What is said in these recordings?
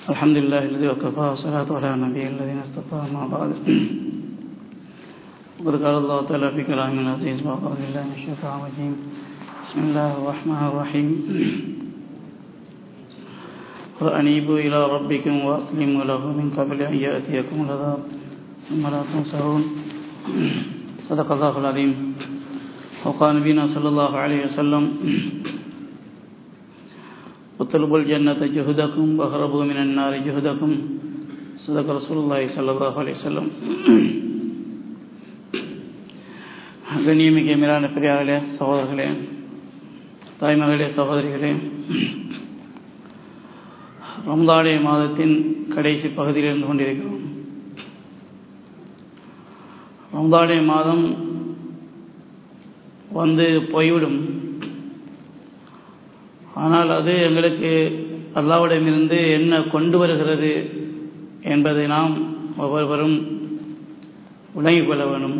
الحمد لله الذي وكفى والصلاة على نبي الذين اصطفى ما بعد وقد قال الله تعالى في كلام العزيز وأعوذ بالله من الشيطان الرجيم بسم الله الرحمن الرحيم وأنيبوا إلى ربكم وأسلموا له من قبل أن يأتيكم العذاب ثم لا تنصرون صدق الله العظيم وقال نبينا صلى الله عليه وسلم اطلبوا الجنة جهدكم واهربوا من النار جهدكم صدق رسول الله صلى الله عليه وسلم கண்ணியமிக்க மேலான பெரியார்களே சகோதரர்களே தாய்மகளே சகோதரிகளே ரம்தாடைய மாதத்தின் கடைசி பகுதியில் இருந்து கொண்டிருக்கிறோம் ரம்தாடைய மாதம் வந்து போய்விடும் ஆனால் அது எங்களுக்கு அல்லாவிடமிருந்து என்ன கொண்டு வருகிறது என்பதை நாம் ஒவ்வொருவரும் விளங்கிக் கொள்ள வேணும்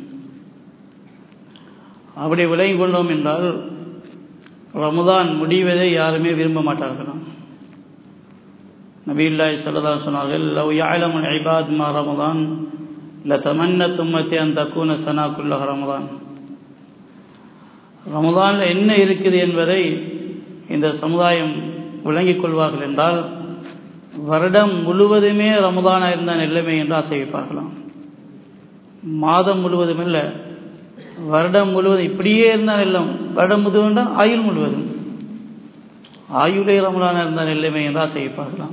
அப்படி விளங்கிக் கொண்டோம் என்றால் ரமதான் முடிவதை யாருமே விரும்ப மாட்டார்களாம் நபீல்லாய் சொல்லதா சொன்னார்கள் லவ் யாழமன் ஐபாத் மா ரமதான் இல்லை தமன்ன தும்மத்தி அந்த தக்கூன சனாக்குள்ள ரமதான் ரமதானில் என்ன இருக்குது என்பதை இந்த சமுதாயம் விளங்கிக் கொள்வார்கள் என்றால் வருடம் முழுவதுமே ரமதானா இருந்தால் நிலைமை என்று ஆசைப்பார்களாம் மாதம் முழுவதும் இல்லை வருடம் முழுவதும் இப்படியே இருந்தால் இல்லம் வருடம் முழுவதும் ஆயுள் முழுவதும் ஆயுளே ரமலான இருந்தால் நிலைமை என்று ஆசைப்பார்களாம்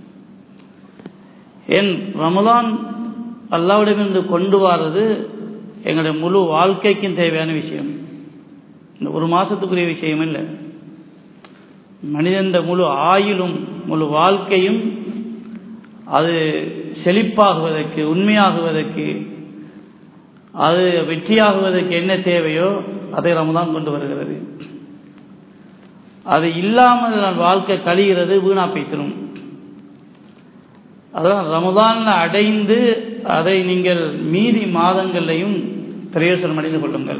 ஏன் ரமலான் அல்லாவிடமிருந்து கொண்டு வர்றது எங்களுடைய முழு வாழ்க்கைக்கும் தேவையான விஷயம் இந்த ஒரு மாதத்துக்குரிய விஷயம் இல்லை மனிதன் முழு ஆயுளும் முழு வாழ்க்கையும் அது செழிப்பாகுவதற்கு உண்மையாகுவதற்கு அது வெற்றியாகுவதற்கு என்ன தேவையோ அதை ரமதான் கொண்டு வருகிறது அது இல்லாமல் வாழ்க்கை கழிகிறது வீணா பேசணும் அதான் ரமதானில் அடைந்து அதை நீங்கள் மீதி மாதங்களையும் பிரயோசனம் அடைந்து கொள்ளுங்கள்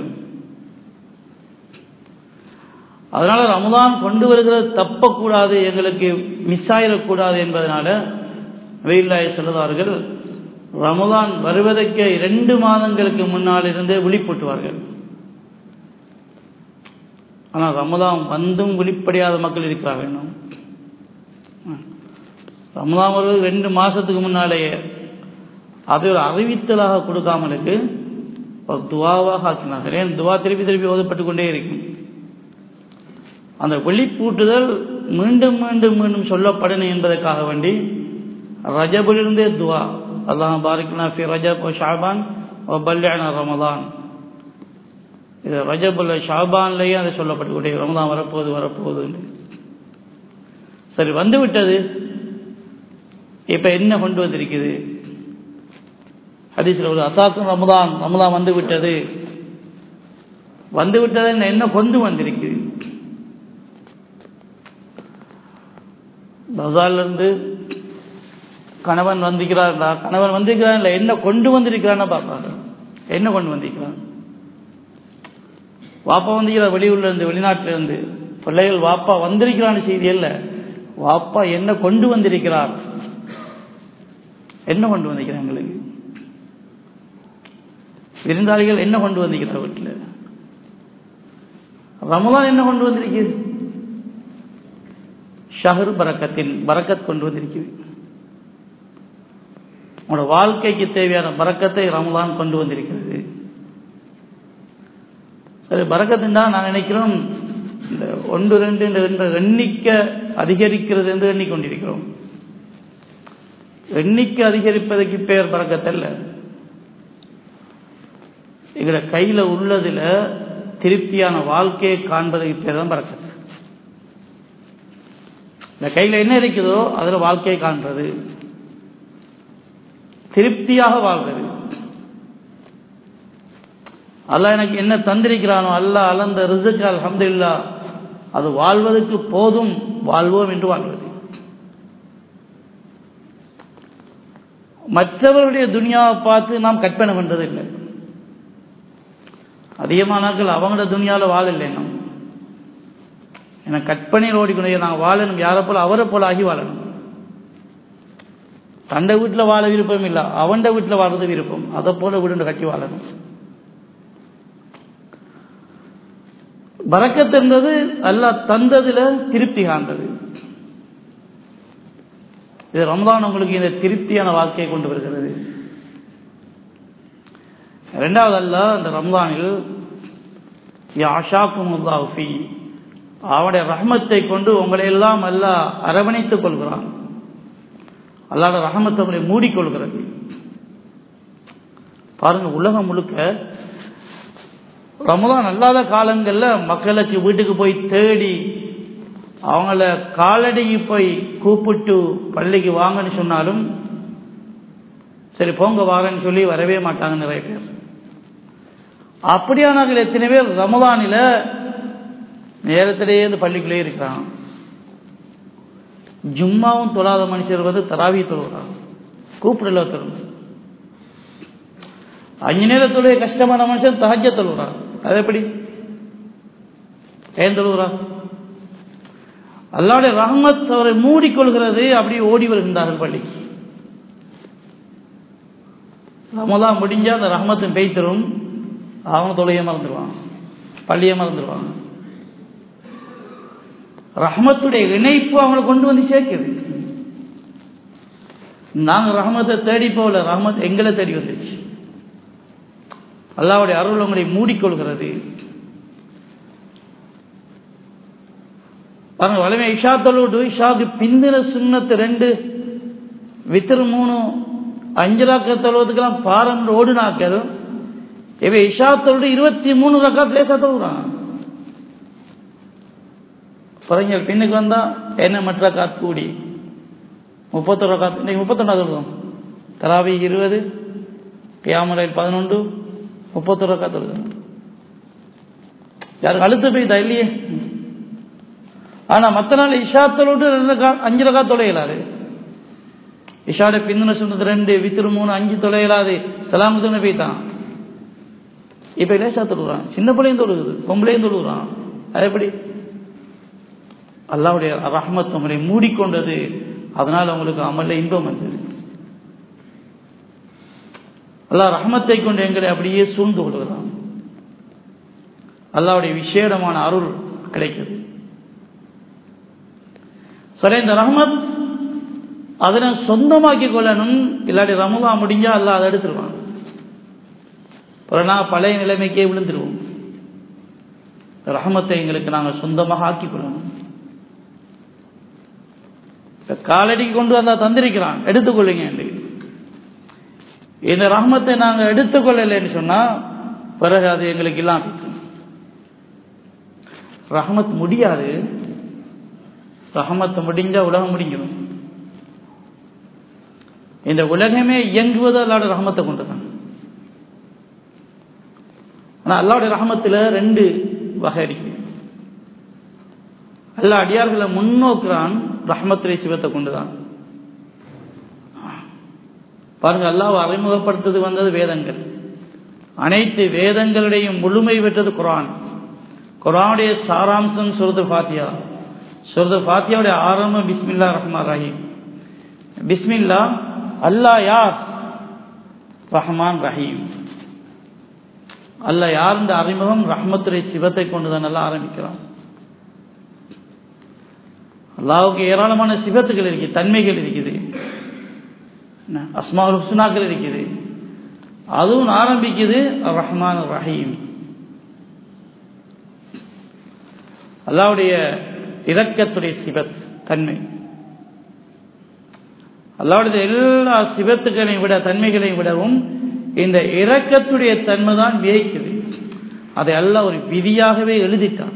அதனால ரமதான் கொண்டு வருகிறது தப்பக்கூடாது எங்களுக்கு மிஸ் ஆயிடக்கூடாது என்பதனால வெயிலாய் சொல்லுவார்கள் ரமதான் வருவதற்கு இரண்டு மாதங்களுக்கு முன்னால் இருந்தே விழிப்பூட்டுவார்கள் ஆனால் ரமதான் வந்தும் விழிப்படையாத மக்கள் இருக்கிறார்கள் இன்னும் ரமதான் வருவது ரெண்டு மாசத்துக்கு முன்னாலேயே அதை ஒரு அறிவித்தலாக கொடுக்காமலுக்கு ஒரு துவாவாக ஆக்கினார்கள் ஏன் துவா திருப்பி திருப்பி ஓதப்பட்டு கொண்டே இருக்கும் அந்த வெளிப்பூட்டுதல் மீண்டும் மீண்டும் மீண்டும் சொல்லப்படணும் என்பதற்காக வேண்டி ரஜபிலிருந்தே துவா அல்லாஹ் பாரிக்னா ஃபி ரஜப் ஓ ஷாபான் ஓ பல்யானா ரமதான் இது ரஜபுல் ஷாபான்லேயே அது சொல்லப்பட்டுக்கூடிய ரமதான் வரப்போகுது வரப்போகுது சரி வந்து விட்டது இப்ப என்ன கொண்டு வந்திருக்குது ஹதீஸ்ல ஒரு அசாக்கும் ரமதான் ரமதான் வந்து விட்டது வந்து விட்டது என்ன கொண்டு வந்திருக்குது பஜார்லேருந்து கணவன் வந்திருக்கிறார்களா கணவன் வந்திருக்கிறான் இல்லை என்ன கொண்டு வந்திருக்கிறான்னு பார்ப்பாங்க என்ன கொண்டு வந்திருக்கிறான் வாப்பா வந்திருக்கிறார் வெளியூர்ல இருந்து வெளிநாட்டில இருந்து பிள்ளைகள் வாப்பா வந்திருக்கிறான்னு செய்தி அல்ல வாப்பா என்ன கொண்டு வந்திருக்கிறார் என்ன கொண்டு வந்திருக்கிறார் எங்களுக்கு விருந்தாளிகள் என்ன கொண்டு வந்திருக்கிறார் வீட்டில் ரமதான் என்ன கொண்டு வந்திருக்கு ஷஹர் பறக்கத்தின் பறக்கத் கொண்டு வந்திருக்குது உங்களோட வாழ்க்கைக்கு தேவையான பறக்கத்தை ரமலான் கொண்டு வந்திருக்கிறது சரி பறக்கத்துண்டா நான் நினைக்கிறோம் இந்த ஒன்று ரெண்டு என்ற எண்ணிக்கை அதிகரிக்கிறது என்று எண்ணிக்கொண்டிருக்கிறோம் எண்ணிக்கை அதிகரிப்பதற்கு பெயர் பறக்கத்தல்ல எங்களோட கையில் உள்ளதில் திருப்தியான வாழ்க்கையை காண்பதற்கு பேர் தான் பறக்கத்து இந்த கையில் என்ன இருக்குதோ அதில் வாழ்க்கையை காண்றது திருப்தியாக வாழ்றது அல்ல எனக்கு என்ன தந்திருக்கிறானோ அல்ல அலந்த ரிசுக்கு அலமதுல்லா அது வாழ்வதற்கு போதும் வாழ்வோம் என்று வாழ்வது மற்றவருடைய துனியாவை பார்த்து நாம் கற்பனை பண்றது இல்லை அதிகமானாக்கள் அவங்களோட துனியாவில் வாழலை நம்ம என கற்பனையில் ஓடிக்கொண்டு நான் வாழணும் யாரை போல அவரை போல ஆகி வாழணும் தண்ட வீட்டில் வாழ விருப்பம் இல்லை அவன்ட வீட்டில் வாழ்றது விருப்பம் அதை போல வீடு கட்டி வாழணும் பறக்கத்து இருந்தது அல்லாஹ் தந்ததுல திருப்தி காண்றது இது ரமதான் உங்களுக்கு இந்த திருப்தியான வாழ்க்கையை கொண்டு வருகிறது இரண்டாவது அல்ல இந்த ரம்தானில் யாஷாக்கும் ஃபி அவனுடைய ரஹமத்தை கொண்டு உங்களை எல்லாம் அல்ல அரவணைத்துக் கொள்கிறான் அல்லாட ரஹமத்தை உங்களை மூடிக்கொள்கிறது பாருங்க உலகம் முழுக்க ரமதான் அல்லாத காலங்களில் மக்களுக்கு வீட்டுக்கு போய் தேடி அவங்கள காலடிக்கு போய் கூப்பிட்டு பள்ளிக்கு வாங்கன்னு சொன்னாலும் சரி போங்க வாங்கன்னு சொல்லி வரவே மாட்டாங்க நிறைய பேர் அப்படியானார்கள் எத்தனை பேர் ரமதானில் நேரத்திலேயே இந்த பள்ளிக்குள்ளே இருக்கிறான் ஜும்மாவும் தொழாத மனுஷர் வந்து தராவி தொழுகிறான் கூப்பிடல தொழுங்க அஞ்சு நேரத்துடைய கஷ்டமான மனுஷன் தகஜ தொழுகிறான் அது எப்படி ஏன் தொழுகிறான் அல்லாவுடைய ரஹமத் அவரை மூடிக்கொள்கிறது அப்படி ஓடி வருகின்றார்கள் பள்ளிக்கு ரமதான் முடிஞ்சா அந்த ரஹமத்தும் பெய்த்தரும் அவங்க தொலைய மறந்துடுவான் பள்ளியை மறந்துடுவாங்க ரஹமத்துடைய இணைப்பு அவங்களை கொண்டு வந்து சேர்க்குது நாங்க ரஹமத்தை தேடி போகல ரஹமத் எங்களை தேடி வந்துச்சு அல்லாவுடைய அருள் உங்களை மூடிக்கொள்கிறது பாருங்க வளமை இஷா தொழுடு இஷாவுக்கு பிந்தின சுண்ணத்து ரெண்டு வித்திரு மூணு அஞ்சு ரக்க தொழுவதுக்கெல்லாம் பாரம் ஓடுனாக்கள் இவ இஷா தொழுடு இருபத்தி மூணு ரக்காத் லேசா தொழுறான் பறஞ்சல் பின்னுக்கு வந்தா என்ன மற்ற காத் கூடி முப்பத்தொரு காத்து இன்னைக்கு முப்பத்தொன்னாவது தொழுதோம் தராவி இருபது கியாமலையில் பதினொன்று முப்பத்தொரு காத்து தொழுதோம் யாருக்கு அழுத்து போய்தா இல்லையே ஆனா மற்ற நாள் இஷா தொழுட்டு ரெண்டு அஞ்சு ரகா தொலையலாது இஷாட பிந்தின சொன்னது ரெண்டு வித்திரு மூணு அஞ்சு தொலையலாது சலாமத்து போய்தான் இப்ப லேசா தொழுகிறான் சின்ன பிள்ளையும் தொழுகுது பொம்பளையும் தொழுகிறான் அது எப்படி அல்லாவுடைய ரஹமத் உங்களை மூடிக்கொண்டது அதனால் உங்களுக்கு அமல்ல இன்பம் வந்தது அல்லா ரஹமத்தை கொண்டு எங்களை அப்படியே சூழ்ந்து கொள்கிறான் அல்லாவுடைய விசேடமான அருள் கிடைக்குது சரி இந்த ரஹமத் அதனை சொந்தமாக்கி கொள்ளணும் இல்லாட்டி ரமதா முடிஞ்சா அல்ல அதை எடுத்துருவான் நான் பழைய நிலைமைக்கே விழுந்துருவோம் ரஹமத்தை எங்களுக்கு நாங்கள் சொந்தமாக ஆக்கி கொள்ளணும் காலடிக்கு கொண்டு வந்தா தந்திருக்கிறான் எடுத்துக்கொள்ளுங்க என்று இந்த ரஹமத்தை நாங்கள் எடுத்துக்கொள்ளலைன்னு சொன்னா பிறகு அது எங்களுக்கு இல்லாம ரஹமத் முடியாது ரஹமத்தை முடிஞ்சா உலகம் முடிஞ்சிடும் இந்த உலகமே இயங்குவது அல்லாட ரஹமத்தை கொண்டுதான் ஆனா அல்லாவுடைய ரஹமத்தில் ரெண்டு வகை இருக்கு அல்லா அடியார்களை முன்னோக்குறான் ரஹமத்துரை சிவத்தை கொண்டுதான் பாருங்க அல்லாவை அறிமுகப்படுத்தது வந்தது வேதங்கள் அனைத்து வேதங்களுடையும் முழுமை பெற்றது குரான் குரானுடைய சாராம்சம் சுரது ஃபாத்தியா சுரது ஃபாத்தியாவுடைய ஆரம்பம் பிஸ்மில்லா ரஹ்மான் ரஹீம் பிஸ்மில்லா அல்லா யார் ரஹ்மான் ரஹீம் அல்ல யார் இந்த அறிமுகம் ரஹ்மத்துரை சிவத்தை கொண்டுதான் நல்லா ஆரம்பிக்கிறான் அல்லாவுக்கு ஏராளமான சிவத்துகள் இருக்கு தன்மைகள் இருக்குது அஸ்மால் ஹுஸ்னாக்கள் இருக்குது அதுவும் ஆரம்பிக்குது ரஹ்மான் ரஹீம் அல்லாவுடைய இரக்கத்துடைய சிவத் தன்மை அல்லாவுடைய எல்லா சிவத்துக்களையும் விட தன்மைகளையும் விடவும் இந்த இரக்கத்துடைய தன்மை தான் வியக்குது அதை அல்ல ஒரு விதியாகவே எழுதிட்டான்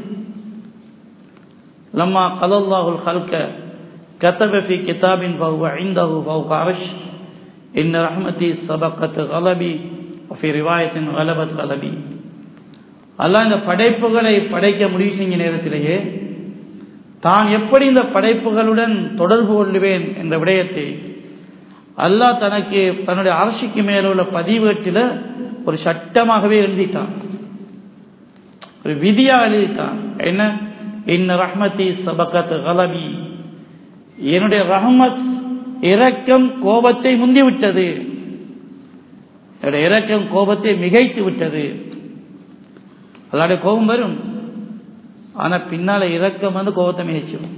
لما قضى الله الخلق كتب في كتاب فهو عنده فوق عرش إن رحمتي سبقت غلبي وفي رواية غلبت غلبي அல்லாஹ் இந்த படைப்புகளை படைக்க முடிவு செஞ்ச நேரத்திலேயே தான் எப்படி இந்த படைப்புகளுடன் தொடர்பு கொள்ளுவேன் என்ற விடயத்தை அல்லாஹ் தனக்கு தன்னுடைய அரசுக்கு மேலுள்ள பதிவேட்டில் ஒரு சட்டமாகவே எழுதிட்டான் ஒரு விதியாக எழுதிட்டான் என்ன இன்ன ரஹ்மதி சபகத் கலபி என்னுடைய ரஹமத் இரக்கம் கோபத்தை முந்திவிட்டது என்னுடைய இரக்கம் கோபத்தை மிகைத்து விட்டது அல்லாடைய கோபம் வரும் ஆனா பின்னால இரக்கம் வந்து கோபத்தை மிகைச்சிடும்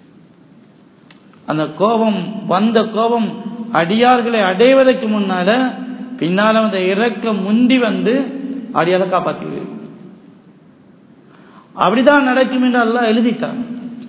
அந்த கோபம் வந்த கோபம் அடியார்களை அடைவதற்கு முன்னால பின்னால அந்த இரக்கம் முந்தி வந்து அடியாரை காப்பாற்றிவிடு அப்படிதான் நடக்கும் என்று அல்லாஹ் எழுதிட்டான்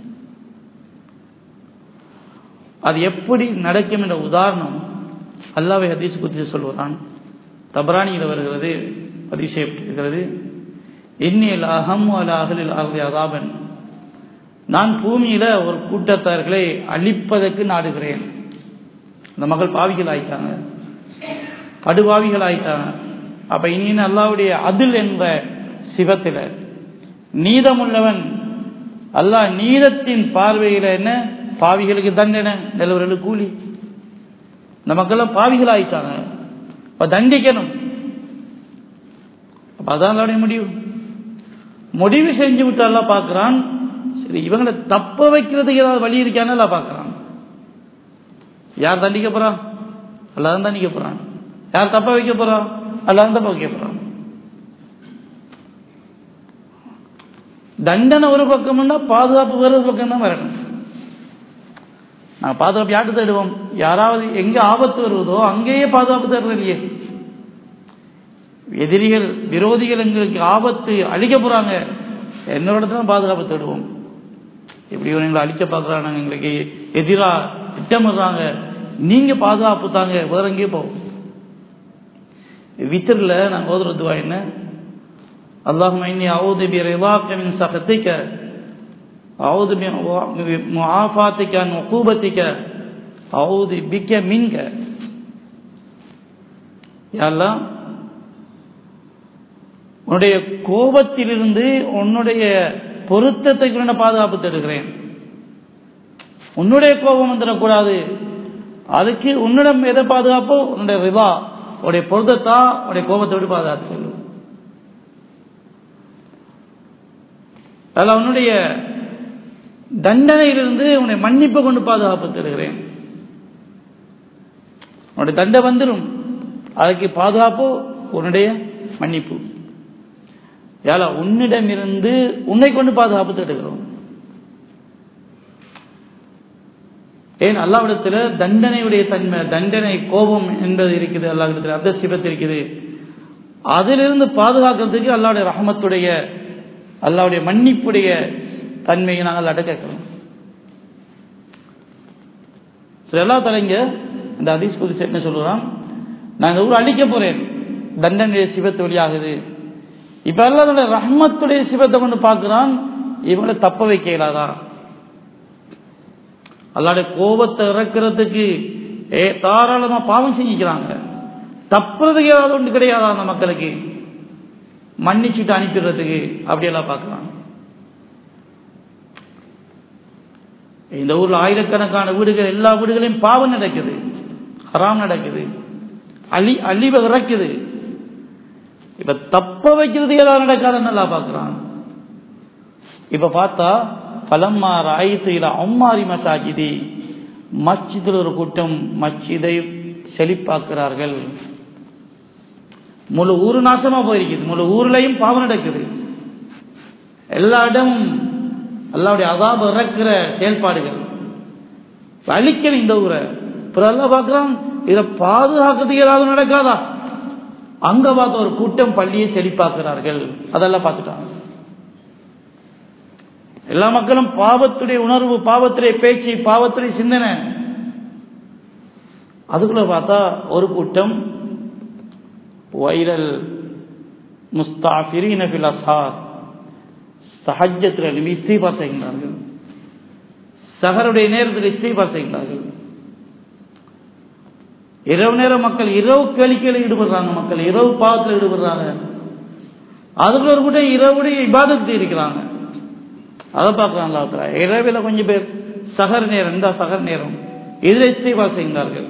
அது எப்படி நடக்கும் என்ற உதாரணம் அல்லாவை ஹதீஸ் குறித்து சொல்கிறான் தபரானியில் வருகிறது பதிவு செய்யப்பட்டிருக்கிறது இன்னில் அகம் அல அகலில் அகலி அதாபன் நான் பூமியில ஒரு கூட்டத்தார்களை அழிப்பதற்கு நாடுகிறேன் அந்த மகள் பாவிகள் ஆயிட்டாங்க படுபாவிகள் ஆயிட்டாங்க அப்ப இனி அல்லாவுடைய அதில் என்ற சிவத்தில் நீதமுள்ளவன் அல்லாஹ் நீதத்தின் பார்வையில் என்ன பாவிகளுக்கு தண்டனை நிலவர்களுக்கு கூலி இந்த மக்கள் பாவிகள் ஆயிட்டாங்க அப்ப தண்டிக்கணும் அப்ப அதான் அல்லாவுடைய முடிவு முடிவு செஞ்சு விட்டு எல்லாம் பார்க்கிறான் சரி இவங்களை தப்ப வைக்கிறதுக்கு ஏதாவது வழி இருக்கான்னு எல்லாம் பார்க்கிறான் யார் தண்டிக்க போறான் அல்லாதான் தண்டிக்க போறான் யார் தப்ப வைக்க போறான் அல்லாதான் தப்ப வைக்க போறான் தண்டனை ஒரு பக்கம்னா பாதுகாப்பு வேறு ஒரு பக்கம் தான் வரணும் நாங்கள் பாதுகாப்பு யார்ட்டு தேடுவோம் யாராவது எங்க ஆபத்து வருவதோ அங்கேயே பாதுகாப்பு தேடுறது இல்லையே எதிரிகள் விரோதிகள் எங்களுக்கு ஆபத்து அழிக்க போறாங்க என்னோட இடத்துல பாதுகாப்பு தேடுவோம் இப்படி எங்களை அழிக்க பார்க்குறாங்க எங்களுக்கு எதிராக திட்டமிடுறாங்க நீங்க பாதுகாப்பு தாங்க வேற எங்கேயே போவோம் வித்தரில் நாங்கள் ஓதுற துவா என்ன اللهم إني أعوذ برضاك من سخطك أعوذ بمعافاتك عن عقوبتك أعوذ بك منك يا الله உன்னுடைய கோபத்திலிருந்து உன்னுடைய பொருத்தத்தை கொண்ட பாதுகாப்பு தருகிறேன் உன்னுடைய கோபம் வந்துடக்கூடாது அதுக்கு உன்னிடம் எதை பாதுகாப்போ உன்னுடைய ரிவா உடைய பொருத்தத்தா உடைய கோபத்தோடு பாதுகாத்து கொள்ளும் அதில் உன்னுடைய தண்டனையிலிருந்து உன்னை மன்னிப்பை கொண்டு பாதுகாப்பு தருகிறேன் உன்னுடைய தண்டை வந்துடும் அதுக்கு பாதுகாப்பு உன்னுடைய மன்னிப்பு யாரா உன்னிடமிருந்து உன்னை கொண்டு பாதுகாப்பு தேடுகிறோம் ஏன் அல்லாவிடத்தில் தண்டனையுடைய தன்மை தண்டனை கோபம் என்பது இருக்குது அல்லாவிடத்தில் அந்த சிபத்து இருக்குது அதிலிருந்து பாதுகாக்கிறதுக்கு அல்லாவுடைய ரஹமத்துடைய அல்லாவுடைய மன்னிப்புடைய தன்மையை நாங்கள் அட கேட்கிறோம் எல்லா தலைங்க இந்த அதிஸ் புதுசு என்ன சொல்லுறான் நான் இந்த ஊர் அழிக்க போறேன் தண்டனைய சிவத்து வழியாகுது இப்ப அல்லாதோட ரஹ்மத்துடைய சிவத்தை கொண்டு பார்க்கிறான் இவங்களை தப்ப வைக்க இயலாதா அல்லாடைய கோபத்தை இறக்கிறதுக்கு ஏ தாராளமா பாவம் செஞ்சுக்கிறாங்க தப்புறதுக்கு ஏதாவது ஒன்று கிடையாதா அந்த மக்களுக்கு மன்னிச்சுட்டு அனுப்பிடுறதுக்கு அப்படியெல்லாம் பார்க்கலாம் இந்த ஊர்ல ஆயிரக்கணக்கான வீடுகள் எல்லா வீடுகளையும் பாவம் நடக்குது ஹராம் நடக்குது அழி அழிவை இறக்குது இப்ப தப்ப வைக்கிறது ஏதாவது நடக்காதுன்னு நல்லா பார்க்கிறான் இப்ப பார்த்தா பலம்மா ராயத்துல அம்மாரி மசாஜிதி மஸ்ஜிதில் ஒரு கூட்டம் மஸ்ஜிதை செழிப்பாக்குறார்கள் முழு ஊரு நாசமா போயிருக்குது முழு ஊர்லயும் பாவம் நடக்குது எல்லா இடமும் அல்லாவுடைய அதாப இறக்குற செயல்பாடுகள் அழிக்கணும் இந்த ஊரை அப்புறம் எல்லாம் பார்க்கிறான் இதை பாதுகாக்கிறதுக்கு ஏதாவது நடக்காதா அங்க பார்த்த ஒரு கூட்டம் பள்ளியை செழிப்பாக்குறார்கள் அதெல்லாம் பார்த்துட்டாங்க எல்லா மக்களும் பாவத்துடைய உணர்வு பாவத்துடைய பேச்சு பாவத்துடைய சிந்தனை அதுக்குள்ள பார்த்தா ஒரு கூட்டம் வைரல் முஸ்தாஃபிரீன ஃபில் அஸ்ஹார் சஹஜத்தில் எழுப்பி இஸ்தீபா செய்கின்றார்கள் சஹருடைய நேரத்தில் இஸ்தீபா செய்கின்றார்கள் இரவு நேரம் மக்கள் இரவு கேளிக்கையில் ஈடுபடுறாங்க மக்கள் இரவு பாவத்தில் ஈடுபடுறாங்க அதுக்குள்ள ஒரு கூட்டம் இரவுடைய இபாதத்து இருக்கிறாங்க அதை பார்க்கறாங்களா இரவில் கொஞ்சம் பேர் சகர் நேரம் இந்த சகர் நேரம் இதில் இஸ்தீபா செய்கின்றார்கள்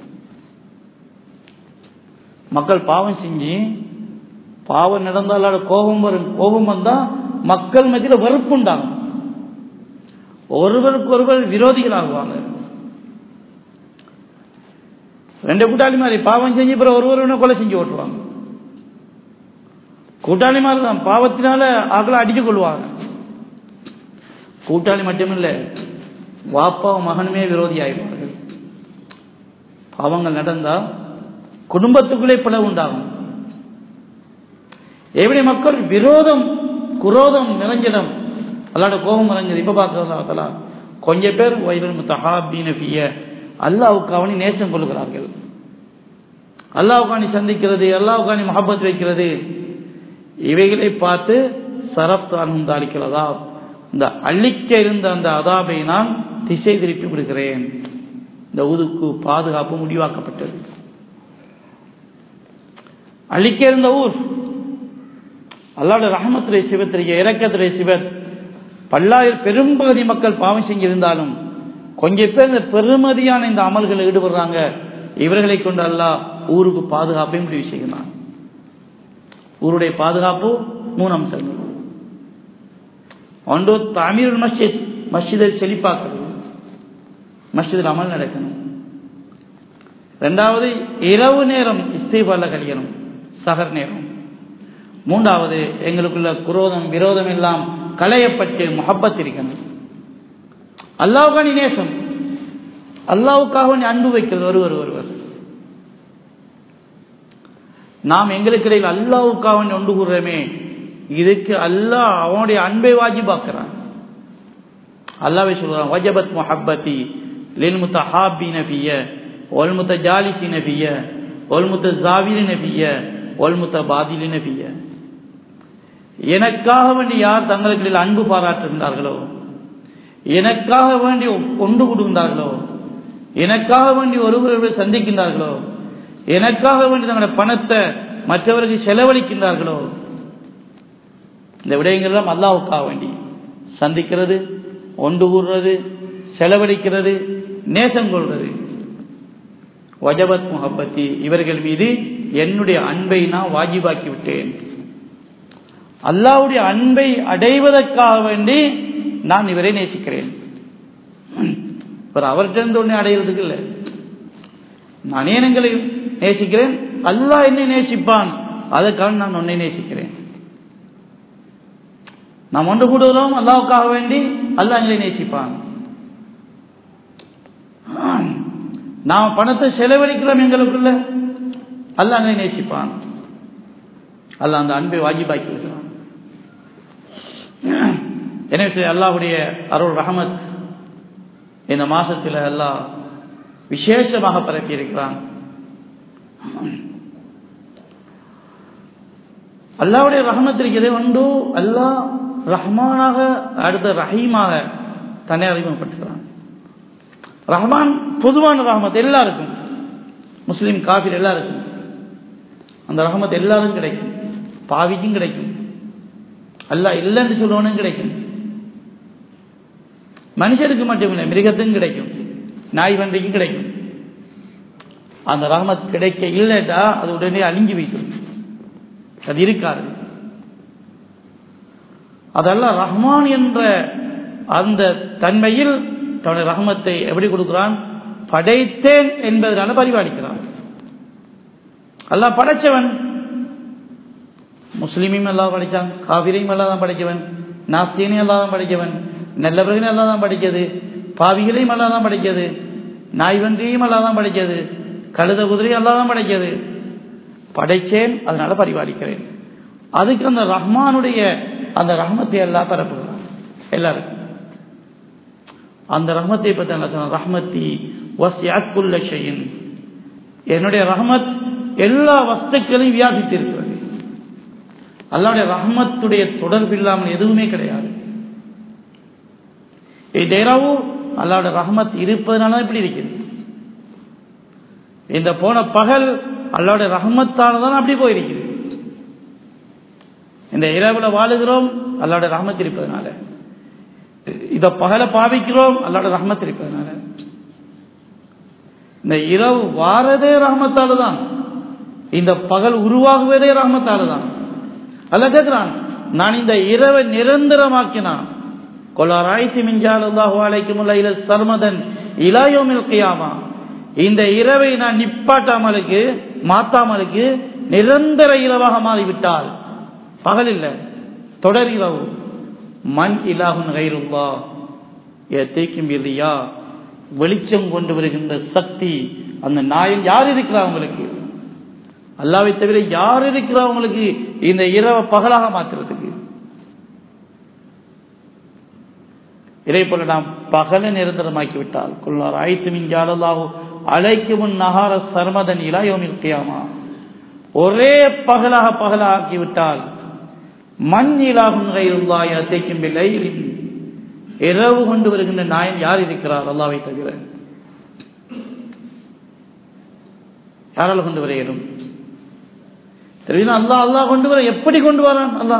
மக்கள் பாவம் செஞ்சு பாவம் நடந்தால் கோபம் வரும் கோபம் வந்தா மக்கள் மத்தியில் வெறுப்புண்டாகும் ஒருவருக்கு ஒருவர் விரோதிகள் ஆகுவாங்க ரெண்டு கூட்டாளி மாதிரி பாவம் செஞ்சு அப்புறம் ஒருவருவனை கொலை செஞ்சு ஓட்டுவாங்க கூட்டாளி மாதிரி தான் பாவத்தினால ஆக்களை அடிச்சு கொள்வாங்க கூட்டாளி மட்டுமில்ல வாப்பாவும் மகனுமே விரோதி ஆயிடுவார்கள் பாவங்கள் நடந்தா குடும்பத்துக்குள்ளே பிளவு உண்டாகும் எப்படி மக்கள் விரோதம் குரோதம் நிறைஞ்சிடம் அல்லாட கோபம் நிறைஞ்சது இப்ப பார்க்கறதா கொஞ்சம் பேர் வயது முத்தஹாபீன பிய அல்லாவுக்கு அவனை நேசம் கொள்கிறார்கள் அல்லாவுக்கானி சந்திக்கிறது அல்லாவுக்கானி மஹபத் வைக்கிறது இவைகளை பார்த்து சரப்தானும் தாளிக்கிறதா இந்த அழிக்க இருந்த அந்த அதாபை நான் திசை திருப்பி விடுகிறேன் இந்த ஊருக்கு பாதுகாப்பு முடிவாக்கப்பட்டது அழிக்க இருந்த ஊர் அல்லாட ரஹமத்துறை சிவத்திரிகை இறக்கத்துறை சிவத் பல்லாயிரம் பெரும்பகுதி மக்கள் பாவம் செஞ்சிருந்தாலும் கொஞ்சம் பேர் இந்த பெருமதியான இந்த அமல்களில் ஈடுபடுறாங்க இவர்களை கொண்டு அல்லாஹ் ஊருக்கு பாதுகாப்பை முடிவு செய்கிறான் ஊருடைய பாதுகாப்பு மூணு அம்சங்கள் ஒன்று தமிழ் மஸ்ஜித் மஸ்ஜிதை செழிப்பாக்குறது மஸ்ஜிதில் அமல் நடக்கணும் ரெண்டாவது இரவு நேரம் இஸ்தீபால கழியணும் சகர் நேரம் மூன்றாவது எங்களுக்குள்ள குரோதம் விரோதம் எல்லாம் களையப்பட்டு முகப்பத் இருக்கணும் அல்லாவுக்கான நேசம் அல்லாவுக்காக நீ அன்பு வைக்கிறது ஒருவர் ஒருவர் நாம் எங்களுக்கு இடையில் அல்லாவுக்காக ஒன்று கூறுறமே இதுக்கு அல்லாஹ் அவனுடைய அன்பை வாஜிபாக்குறான் அல்லாவே சொல்றான் வஜபத் முஹப்பத்தி லில் முத்தஹாபின ஃபிய ஒல் முத்தஜாலிசின ஃபிய ஒல் முத்தஜாவிலின ஃபிய ஒல் முத்தபாதிலின ஃபிய எனக்காக வேண்டி யார் தங்களுக்கு அன்பு பாராட்டுகின்றார்களோ எனக்காக வேண்டி ஒன்று கொடுக்கின்றார்களோ எனக்காக வேண்டி ஒருவர் சந்திக்கின்றார்களோ எனக்காக வேண்டி தங்களுடைய பணத்தை மற்றவருக்கு செலவழிக்கின்றார்களோ இந்த விடயங்கள்லாம் அல்லாவுக்காக வேண்டி சந்திக்கிறது ஒன்று கூறுறது செலவழிக்கிறது நேசம் கொள்வது வஜபத் முகப்பத்தி இவர்கள் மீது என்னுடைய அன்பை நான் வாஜிபாக்கி விட்டேன் அல்லாவுடைய அன்பை அடைவதற்காக வேண்டி நான் இவரை நேசிக்கிறேன் அவர்கிட்ட ஒண்ணு அடைகிறதுக்கு இல்லை நான் ஏனங்களை நேசிக்கிறேன் அல்லாஹ் என்னை நேசிப்பான் அதற்காக நான் உன்னை நேசிக்கிறேன் நாம் ஒன்று கூடுவதும் அல்லாவுக்காக வேண்டி அல்லாஹ் எங்களை நேசிப்பான் நாம் பணத்தை செலவழிக்கிறோம் எங்களுக்குள்ள அல்லாஹ் எங்களை நேசிப்பான் அல்லாஹ் அந்த அன்பை வாஜிபாக்கி விடுகிறான் எனவே அல்லாஹுடைய அருள் ரஹமத் இந்த மாசத்தில் அல்லாஹ் விசேஷமாக பரப்பி இருக்கிறான் அல்லாவுடைய ரஹமத் இருக்கிறதே ஒன்று அல்லாஹ் ரஹ்மானாக அடுத்த ரஹீமாக தன்னை அறிமுகப்படுத்துகிறான் ரஹ்மான் பொதுவான ரஹமத் எல்லாருக்கும் முஸ்லீம் காஃபிர் எல்லாருக்கும் அந்த ரஹமத் எல்லாருக்கும் கிடைக்கும் பாவிக்கும் கிடைக்கும் அல்லாஹ் இல்லைன்னு சொல்லுவனும் கிடைக்கும் மனுஷருக்கு மட்டுமில்லை மிருகத்துக்கும் கிடைக்கும் நாய் வண்டிக்கும் கிடைக்கும் அந்த ரஹமத் கிடைக்க இல்லைட்டா அது உடனே அழிஞ்சு வைக்கும் அது இருக்காது அதெல்லாம் ரஹ்மான் என்ற அந்த தன்மையில் தன்னுடைய ரஹமத்தை எப்படி கொடுக்கிறான் படைத்தேன் என்பதனால பரிபாலிக்கிறான் அல்லாஹ் படைச்சவன் முஸ்லீமையும் எல்லாம் படைச்சான் காவிரையும் எல்லாம் தான் படைச்சவன் நாஸ்தியனையும் எல்லாம் தான் படைச்சவன் நல்லவர்களையும் எல்லாம் தான் படிக்கிறது பாவிகளையும் எல்லாம் தான் படிக்கிறது நாய்வன்றியும் எல்லாம் தான் படிக்கிறது கழுத குதிரையும் எல்லாம் தான் படைக்கிறது படைச்சேன் அதனால பரிபாலிக்கிறேன் அதுக்கு அந்த ரஹ்மானுடைய அந்த ரஹ்மத்தை எல்லாம் பரப்புகிறான் எல்லாருக்கும் அந்த ரஹ்மத்தை பற்றி என்ன சொன்ன ரஹ்மத்தி வஸ்யாக்குள்ள ஷையின் என்னுடைய ரஹ்மத் எல்லா வஸ்துக்களையும் வியாபித்து இருக்கிறது அல்லாவுடைய ரஹ்மத்துடைய தொடர்பு இல்லாமல் எதுவுமே கிடையாது இந்த இரவு அல்லாவுடைய ரஹ்மத் இருப்பதனால இப்படி இருக்குது இந்த போன பகல் அல்லாவுடைய ரஹ்மத்தால தான் அப்படி போயிருக்குது இந்த இரவுல வாழுகிறோம் அல்லாவுடைய ரஹ்மத் இருப்பதனால இத பகல பாவிக்கிறோம் அல்லாட ரஹ்மத் இருப்பதனால இந்த இரவு வாரதே ரஹமத்தால தான் இந்த பகல் உருவாகுவதே ரஹமத்தால தான் அல்ல கேட்கிறான் நான் இந்த இரவை நிரந்தரமாக்கினான் கொலாராய்ச்சி மிஞ்சால் அல்லாஹு அலைக்கும் இல சர்மதன் இலாயோமில் கியாமா இந்த இரவை நான் நிப்பாட்டாமலுக்கு மாத்தாமலுக்கு நிரந்தர இரவாக மாறிவிட்டால் பகல் இல்ல தொடர் இரவு மண் இலாகுன் கைருல்லா தேய்க்கும் இல்லையா வெளிச்சம் கொண்டு வருகின்ற சக்தி அந்த நாயில் யார் இருக்கிறா உங்களுக்கு அல்லாவை தவிர யார் இருக்கிறா உங்களுக்கு இந்த இரவை பகலாக மாற்றுறதுக்கு இதே போல நாம் பகலை நிரந்தரமாக்கி விட்டால் கொள்ளார் ஆய்த்து மிஞ்சாலல்லாஹோ அழைக்கு முன் நகார சர்மதன் இலா யோமில் கியாமா ஒரே பகலாக பகலாக ஆக்கிவிட்டால் மண் இலாகும் கைருல்லாய் அத்தைக்கும் பிள்ளை இரவு கொண்டு வருகின்ற நாயன் யார் இருக்கிறார் அல்லாவை தவிர யாரால் கொண்டு வர இயலும் தெரியும் அல்லா அல்லா கொண்டு வர எப்படி கொண்டு வரான் அல்லா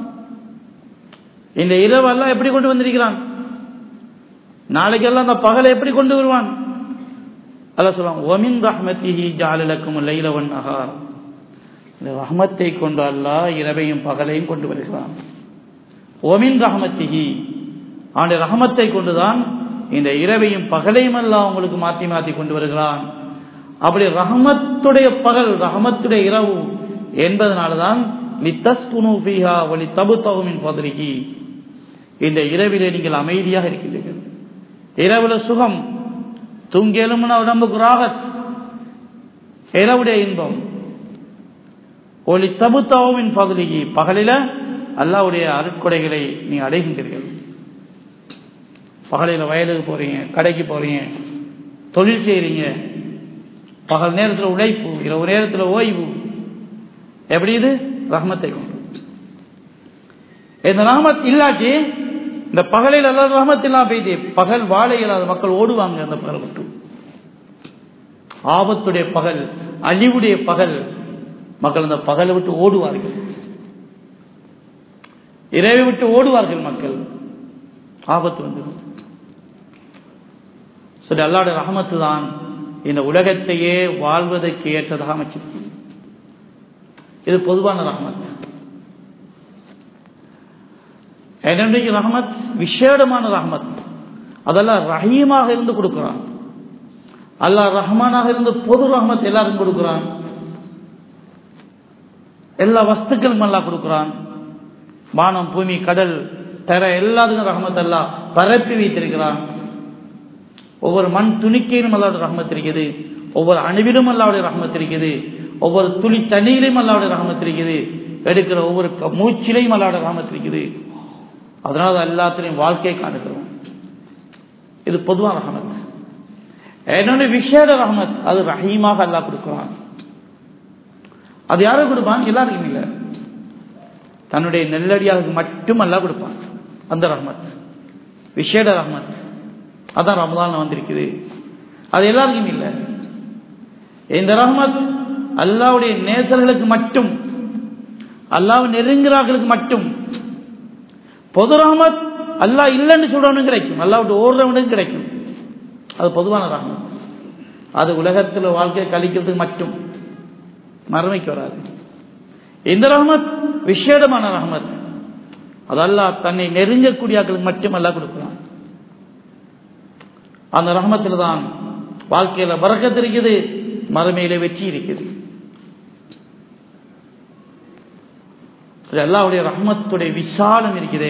இந்த இரவு அல்லா எப்படி கொண்டு வந்திருக்கிறான் நாளைக்கெல்லாம் அந்த பகலை எப்படி கொண்டு வருவான் அல்ல சொல்லுவாங்க ஒமின் ரஹ்மத்திஹி ஜாலலக்கும் லைலவன் நகார் இந்த ரஹ்மத்தை கொண்டு அல்லாஹ் இரவையும் பகலையும் கொண்டு வருகிறான் ஒமின் ரஹமத்திஹி அவனுடைய ரஹமத்தை கொண்டுதான் இந்த இரவையும் பகலையும் எல்லாம் உங்களுக்கு மாற்றி மாற்றி கொண்டு வருகிறான் அப்படி ரஹமத்துடைய பகல் ரஹமத்துடைய இரவு என்பதனால்தான் ஒளி தபு தகுமின் பதறிகி இந்த இரவிலே நீங்கள் அமைதியாக இருக்கின்றீர்கள் இரவுல சுகம் தூங்கியலும்னா உடம்புக்கு ராகத் இரவுடைய இன்பம் ஒளி தபு தகுமின் பகுதிக்கு பகலில அல்லாவுடைய அருட்கொடைகளை நீ அடைகின்றீர்கள் பகலில் வயலுக்கு போறீங்க கடைக்கு போறீங்க தொழில் செய்றீங்க பகல் நேரத்தில் உழைப்பு இரவு நேரத்தில் ஓய்வு எப்படி இது ரஹமத்தை கொண்டு இந்த ரஹமத் இல்லாட்டி இந்த பகலில் எல்லாம் ரஹமத் இல்லாம பெய்து பகல் வாழை இல்லாத மக்கள் ஓடுவாங்க அந்த பகல் விட்டு ஆபத்துடைய பகல் அழிவுடைய பகல் மக்கள் அந்த பகலை விட்டு ஓடுவார்கள் இரவை விட்டு ஓடுவார்கள் மக்கள் ஆபத்து வந்துடும் சரி அல்லாட ரஹமத்து தான் இந்த உலகத்தையே வாழ்வதற்கு ஏற்றதாக அமைச்சிருக்கு இது பொதுவான ரஹமத் என்னுடைய ரஹமத் விசேடமான ரஹமத் அதெல்லாம் ரஹீமாக இருந்து கொடுக்கிறான் அல்லாஹ் ரஹ்மானாக இருந்து பொது ரஹமத் எல்லாரும் கொடுக்கிறான் எல்லா வஸ்துக்களும் எல்லாம் கொடுக்கிறான் வானம் பூமி கடல் தர எல்லாத்துக்கும் ரஹமத் அல்லா பரப்பி வைத்திருக்கிறான் ஒவ்வொரு மண் துணிக்கையிலும் அல்லாவுடைய ரஹமத் இருக்குது ஒவ்வொரு அணுவிலும் அல்லாவுடைய ரஹமத் இருக்குது ஒவ்வொரு துளி தண்ணியிலையும் அல்லாவுடைய ரஹமத் இருக்குது எடுக்கிற ஒவ்வொரு மூச்சிலையும் அல்லாவுடைய ரஹமத் இருக்குது அதனால எல்லாத்திலையும் வாழ்க்கையை காணுகிறோம் இது பொதுவான ரஹமத் என்னுடைய விசேட ரஹமத் அது ரஹீமாக அல்லா கொடுக்கிறான் அது யாரும் கொடுப்பான் எல்லாருக்கும் இல்லை தன்னுடைய நெல்லடியாருக்கு மட்டும் அல்லா கொடுப்பான் அந்த ரஹமத் விசேட ரஹமத் அதான் ரமதான் வந்திருக்குது அது எல்லாருக்கும் இல்லை இந்த ரஹமத் அல்லாவுடைய நேசர்களுக்கு மட்டும் அல்லாவை நெருங்குறார்களுக்கு மட்டும் பொது ரஹமத் அல்லா இல்லைன்னு சொல்றவனும் கிடைக்கும் அல்லாவுடைய ஓடுறவனுக்கும் கிடைக்கும் அது பொதுவான ரஹமத் அது உலகத்தில் வாழ்க்கையை கழிக்கிறதுக்கு மட்டும் மறுமைக்கு வராது இந்த ரஹமத் விசேடமான ரஹமத் அது அல்லா தன்னை நெருங்கக்கூடிய ஆக்களுக்கு மட்டும் அல்லா கொடுக்கலாம் அந்த ரஹமத்தில் தான் வாழ்க்கையில பறக்கத்து இருக்குது மறுமையில வெற்றி இருக்குது அல்லாவுடைய ரஹமத்துடைய விசாலம் இருக்குது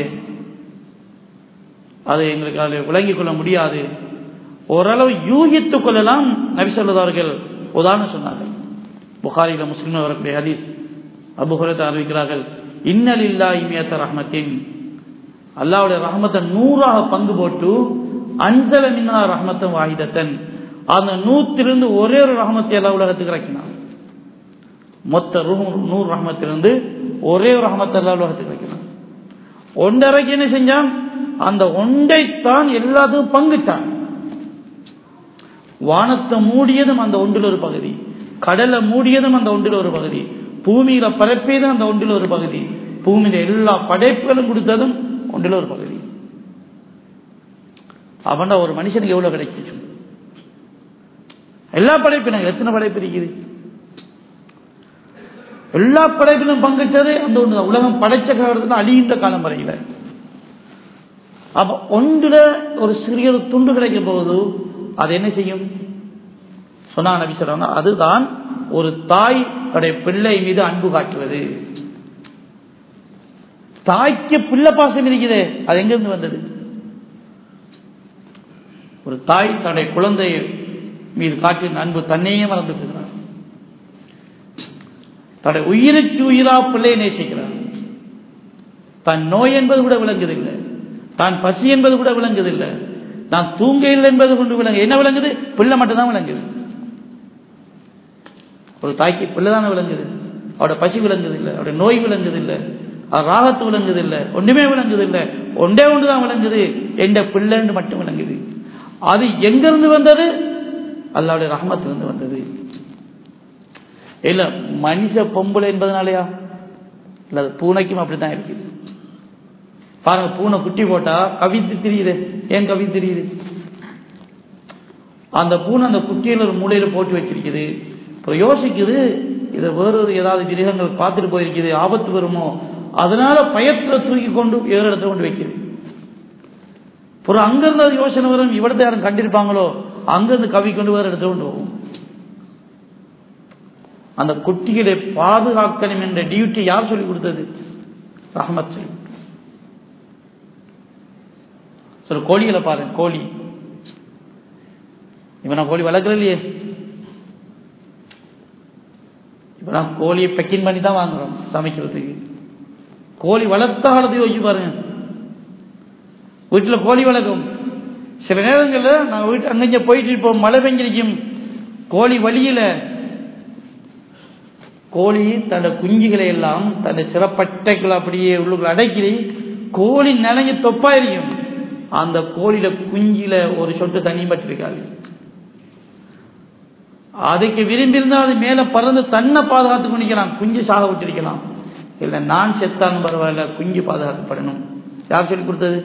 அதை எங்களுக்கு அதில் விளங்கிக் கொள்ள முடியாது ஓரளவு யூகித்துக் கொள்ளலாம் நபிசல்லதார்கள் உதாரணம் சொன்னார்கள் புகாரில முஸ்லிம் வரக்கூடிய ஹதீஸ் அபுஹரத்தை அறிவிக்கிறார்கள் இன்னல் இல்லா இமியத்த ரஹமத்தின் அல்லாவுடைய ரஹமத்தை நூறாக பங்கு போட்டு அஞ்சல மின்னா ரஹமத்தம் வாகிதத்தன் அந்த நூத்திலிருந்து ஒரே ஒரு ரஹமத்தை எல்லா உலகத்துக்கு இறக்கினான் மொத்த நூறு ரஹமத்திலிருந்து ஒரே ஒரு ரஹமத்தை எல்லா உலகத்துக்கு இறக்கினான் ஒன்றரைக்கு என்ன செஞ்சான் அந்த ஒன்றைத்தான் எல்லாத்துக்கும் பங்குட்டான் வானத்தை மூடியதும் அந்த ஒன்றில் ஒரு பகுதி கடலை மூடியதும் அந்த ஒன்றில் ஒரு பகுதி பூமியில பரப்பியதும் அந்த ஒன்றில் ஒரு பகுதி பூமியில எல்லா படைப்புகளும் கொடுத்ததும் ஒன்றில் ஒரு பகுதி அவன ஒரு மனுஷனுக்கு எவ்வளவு கிடைக்கும் எல்லா படைப்பினும் எத்தனை படைப்பு இருக்குது எல்லா படைப்பிலும் பங்கிட்டது அந்த ஒன்று உலகம் படைச்ச காலத்துல அழிகின்ற காலம் வரையில அப்ப ஒன்றுல ஒரு சிறிய துண்டு கிடைக்க போகுது அது என்ன செய்யும் சொன்னா நபி சொல்றாங்க அதுதான் ஒரு தாய் தன்னுடைய பிள்ளை மீது அன்பு காட்டுவது தாய்க்கு பிள்ளை பாசம் இருக்குது அது எங்கிருந்து வந்தது ஒரு தாய் தன்னுடைய குழந்தை மீது காட்டின அன்பு தன்னையே மறந்து விடுகிறார் தன்னுடைய உயிருக்கு உயிரா பிள்ளையை நேசிக்கிறார் தன் நோய் என்பது கூட விளங்குதில்லை தான் பசி என்பது கூட விளங்குதில்லை நான் தூங்க இல்லை என்பது கொண்டு விளங்கு என்ன விளங்குது பிள்ளை மட்டும்தான் விளங்குது ஒரு தாய்க்கு பிள்ளை தானே விளங்குது அவட பசி விளங்குது இல்லை அவருடைய நோய் விளங்குது இல்லை அவர் ராகத்து விளங்குது இல்லை ஒன்றுமே விளங்குது இல்லை ஒன்றே ஒன்று தான் விளங்குது எந்த பிள்ளைன்னு மட்டும் விளங்குது அது எங்கிருந்து வந்தது அல்லாவுடைய ரஹமத்திலிருந்து வந்தது இல்ல மனுஷ பொம்பளை என்பதனாலயா இல்ல அது பூனைக்கும் அப்படித்தான் இருக்குது பாருங்க பூனை குட்டி போட்டா கவித்து தெரியுது ஏன் கவி தெரியுது அந்த பூனை அந்த குட்டியில் ஒரு மூலையில போட்டு வச்சிருக்குது அப்புறம் யோசிக்குது இதை வேறொரு ஏதாவது மிருகங்கள் பார்த்துட்டு போயிருக்குது ஆபத்து வருமோ அதனால பயத்துல தூக்கி கொண்டு வேறு இடத்துல கொண்டு வைக்குது அப்புறம் அங்கிருந்து அது யோசனை வரும் இவ்வளத்தை யாரும் கண்டிருப்பாங்களோ அங்கிருந்து கவி கொண்டு வேறு இடத்துல கொண்டு போகும் அந்த குட்டிகளை பாதுகாக்கணும் என்ற டியூட்டி யார் சொல்லி கொடுத்தது ரஹமத் சொல்லி சில கோழிகளை பாருங்க கோழி இப்ப நான் கோழி வளர்க்கல இல்லையே இப்ப நான் கோழியை பெக்கின் பண்ணி தான் வாங்குறோம் சமைக்கிறதுக்கு கோழி வளர்த்த காலத்தை யோசிச்சு பாருங்க வீட்டுல கோழி வளர்க்கும் சில நேரங்களில் நாங்கள் வீட்டு அங்கங்க போயிட்டு இருப்போம் மழை பெஞ்சிருக்கும் கோழி வழியில கோழி தன்னோட குஞ்சுகளை எல்லாம் தன்னுடைய சிறப்பட்டைகள் அப்படியே உள்ளுக்குள்ள அடைக்கி கோழி நிலைஞ்சு தொப்பாயிருக்கும் அந்த கோழியில குஞ்சில ஒரு சொட்டு தண்ணி பட்டிருக்காது அதுக்கு விரும்பியிருந்தால் அது மேல பறந்து தன்னை பாதுகாத்து கொண்டிருக்கலாம் குஞ்சு சாக விட்டிருக்கலாம் இல்ல நான் செத்தாலும் பரவாயில்ல குஞ்சு பாதுகாக்கப்படணும் யார் சொல்லி கொடுத்தது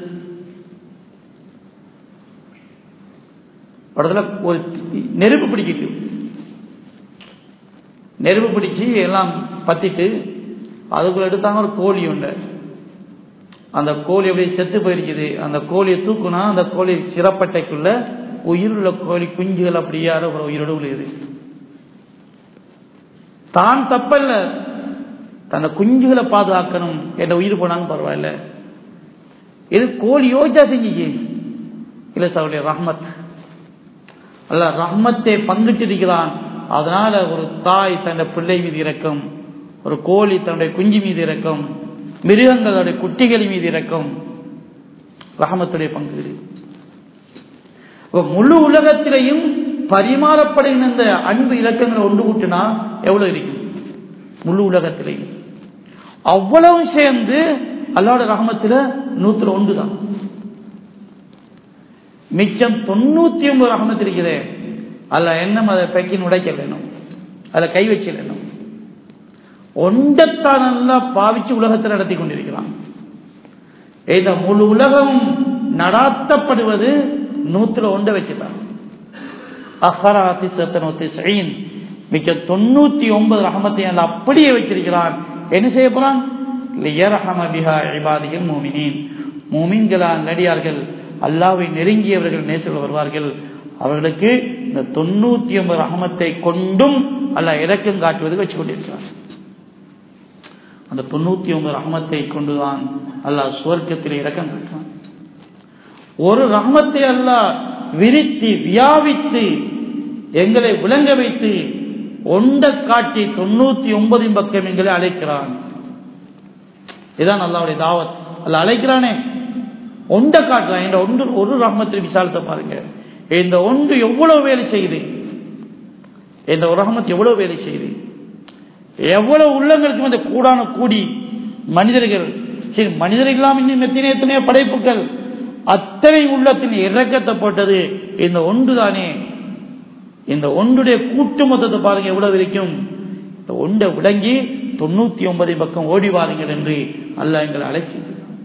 படத்துல ஒரு நெருப்பு பிடிக்கிட்டு நெருப்பு பிடிச்சி எல்லாம் பத்திட்டு அதுக்குள்ள எடுத்தாங்க ஒரு கோழி உண்டு அந்த கோழி அப்படியே செத்து போயிருக்குது அந்த கோழியை தூக்குனா அந்த கோழி சிறப்பட்டைக்குள்ள உயிருள்ள கோழி குஞ்சுகள் அப்படியே ஒரு உயிரோடு விழுகுது தான் தப்பல்ல தன்னை குஞ்சுகளை பாதுகாக்கணும் என்ற உயிர் போனாலும் பரவாயில்ல இது கோழி யோஜா செஞ்சுச்சு இல்ல சாருடைய ரஹ்மத் அல்ல ரஹ்மத்தை பங்கிட்டிருக்கிறான் அதனால ஒரு தாய் தன்னுடைய பிள்ளை மீது இறக்கும் ஒரு கோழி தன்னுடைய குஞ்சு மீது இறக்கும் மிருகங்களுடைய குட்டிகள் மீது இறக்கும் ரஹமத்துடைய பங்கு முழு உலகத்திலையும் பரிமாறப்படுகின்ற இந்த அன்பு இலக்கங்களை ஒன்று கூட்டினா எவ்வளவு இருக்கும் முழு உலகத்திலையும் அவ்வளவு சேர்ந்து அல்லாட ரகமத்துல நூத்துல ஒன்று தான் மிச்சம் தொண்ணூத்தி ஒன்பது ரகமத்து இருக்கிறே அல்ல என்ன அதை பெக்கின் உடைக்க வேணும் அதில் கை வச்சு வேணும் ஒன்றத்தான் நல்லா பாவிச்சு உலகத்தில் நடத்தி கொண்டிருக்கிறான் இந்த முழு உலகம் நடாத்தப்படுவது நூத்துல ஒன்றை வச்சுதான் மிக்க தொண்ணூத்தி ஒன்பது ரகமத்தை அல்ல அப்படியே வச்சிருக்கிறான் என்ன செய்ய போறான் மூமின்களால் நடிகார்கள் அல்லாவை நெருங்கியவர்கள் நேசில் வருவார்கள் அவர்களுக்கு இந்த தொண்ணூத்தி ஒன்பது ரகமத்தை கொண்டும் அல்ல இறக்கம் காட்டுவது வச்சு கொண்டிருக்கிறார் அந்த தொண்ணூத்தி ஒன்பது ரஹமத்தை கொண்டுதான் அல்லாஹ் சுவர்க்கத்தில் இறக்கம் காட்டுறான் ஒரு ரஹமத்தை அல்லாஹ் விரித்து வியாபித்து எங்களை விளங்க வைத்து ஒண்ட காட்சி தொண்ணூத்தி ஒன்பதின் பக்கம் எங்களை அழைக்கிறான் இதான் அல்லாவுடைய தாவத் அல்ல அழைக்கிறானே ஒண்ட காட்டுறான் இந்த ஒன்று ஒரு ரஹமத்தின் விசாலத்தை பாருங்க இந்த ஒன்று எவ்வளவு வேலை செய்யுது இந்த ஒரு ரஹமத் எவ்வளவு வேலை செய்யுது எவ்வளவு உள்ளங்களுக்கு அந்த கூடான கூடி மனிதர்கள் சரி மனிதர்கள் இல்லாமல் இன்னும் எத்தனை எத்தனையோ படைப்புகள் அத்தனை உள்ளத்தின் இறக்கத்தை போட்டது இந்த ஒன்று தானே இந்த ஒன்றுடைய கூட்டு மொத்தத்தை பாருங்க எவ்வளவு இருக்கும் இந்த ஒன்றை விளங்கி தொண்ணூத்தி ஒன்பது பக்கம் ஓடி வாருங்கள் என்று அல்ல எங்களை அழைச்சி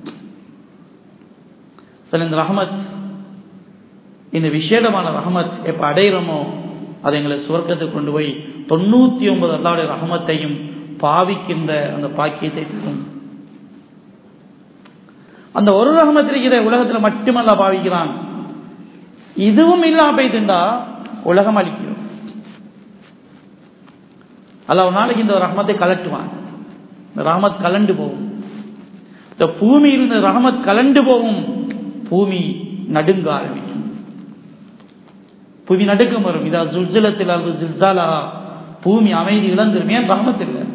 சில இந்த ரஹமத் இந்த விசேடமான ரஹமத் எப்ப அடையிறோமோ அதை எங்களை சுவர்க்கத்துக்கு கொண்டு போய் தொண்ணூத்தி ஒன்பது அல்லாவுடைய ரஹமத்தையும் பாவிக்கின்ற அந்த பாக்கியத்தை தரும் அந்த ஒரு ரஹமத் இருக்கிற உலகத்தில் மட்டுமல்ல பாவிக்கிறான் இதுவும் இல்லாம போய்த்துண்டா உலகம் அழிக்கிறோம் அல்ல ஒரு நாளைக்கு இந்த ரஹமத்தை கலட்டுவான் இந்த ரஹமத் கலண்டு போகும் இந்த பூமியில் இந்த ரஹமத் கலண்டு போகும் பூமி நடுங்க ஆரம்பிக்கும் பூமி நடுக்கம் வரும் இதா ஜுல்ஜலத்தில் அல்லது ஜில்சாலா பூமி அமைதி இழந்துரும் ஏன் ரஹமத் இல்லை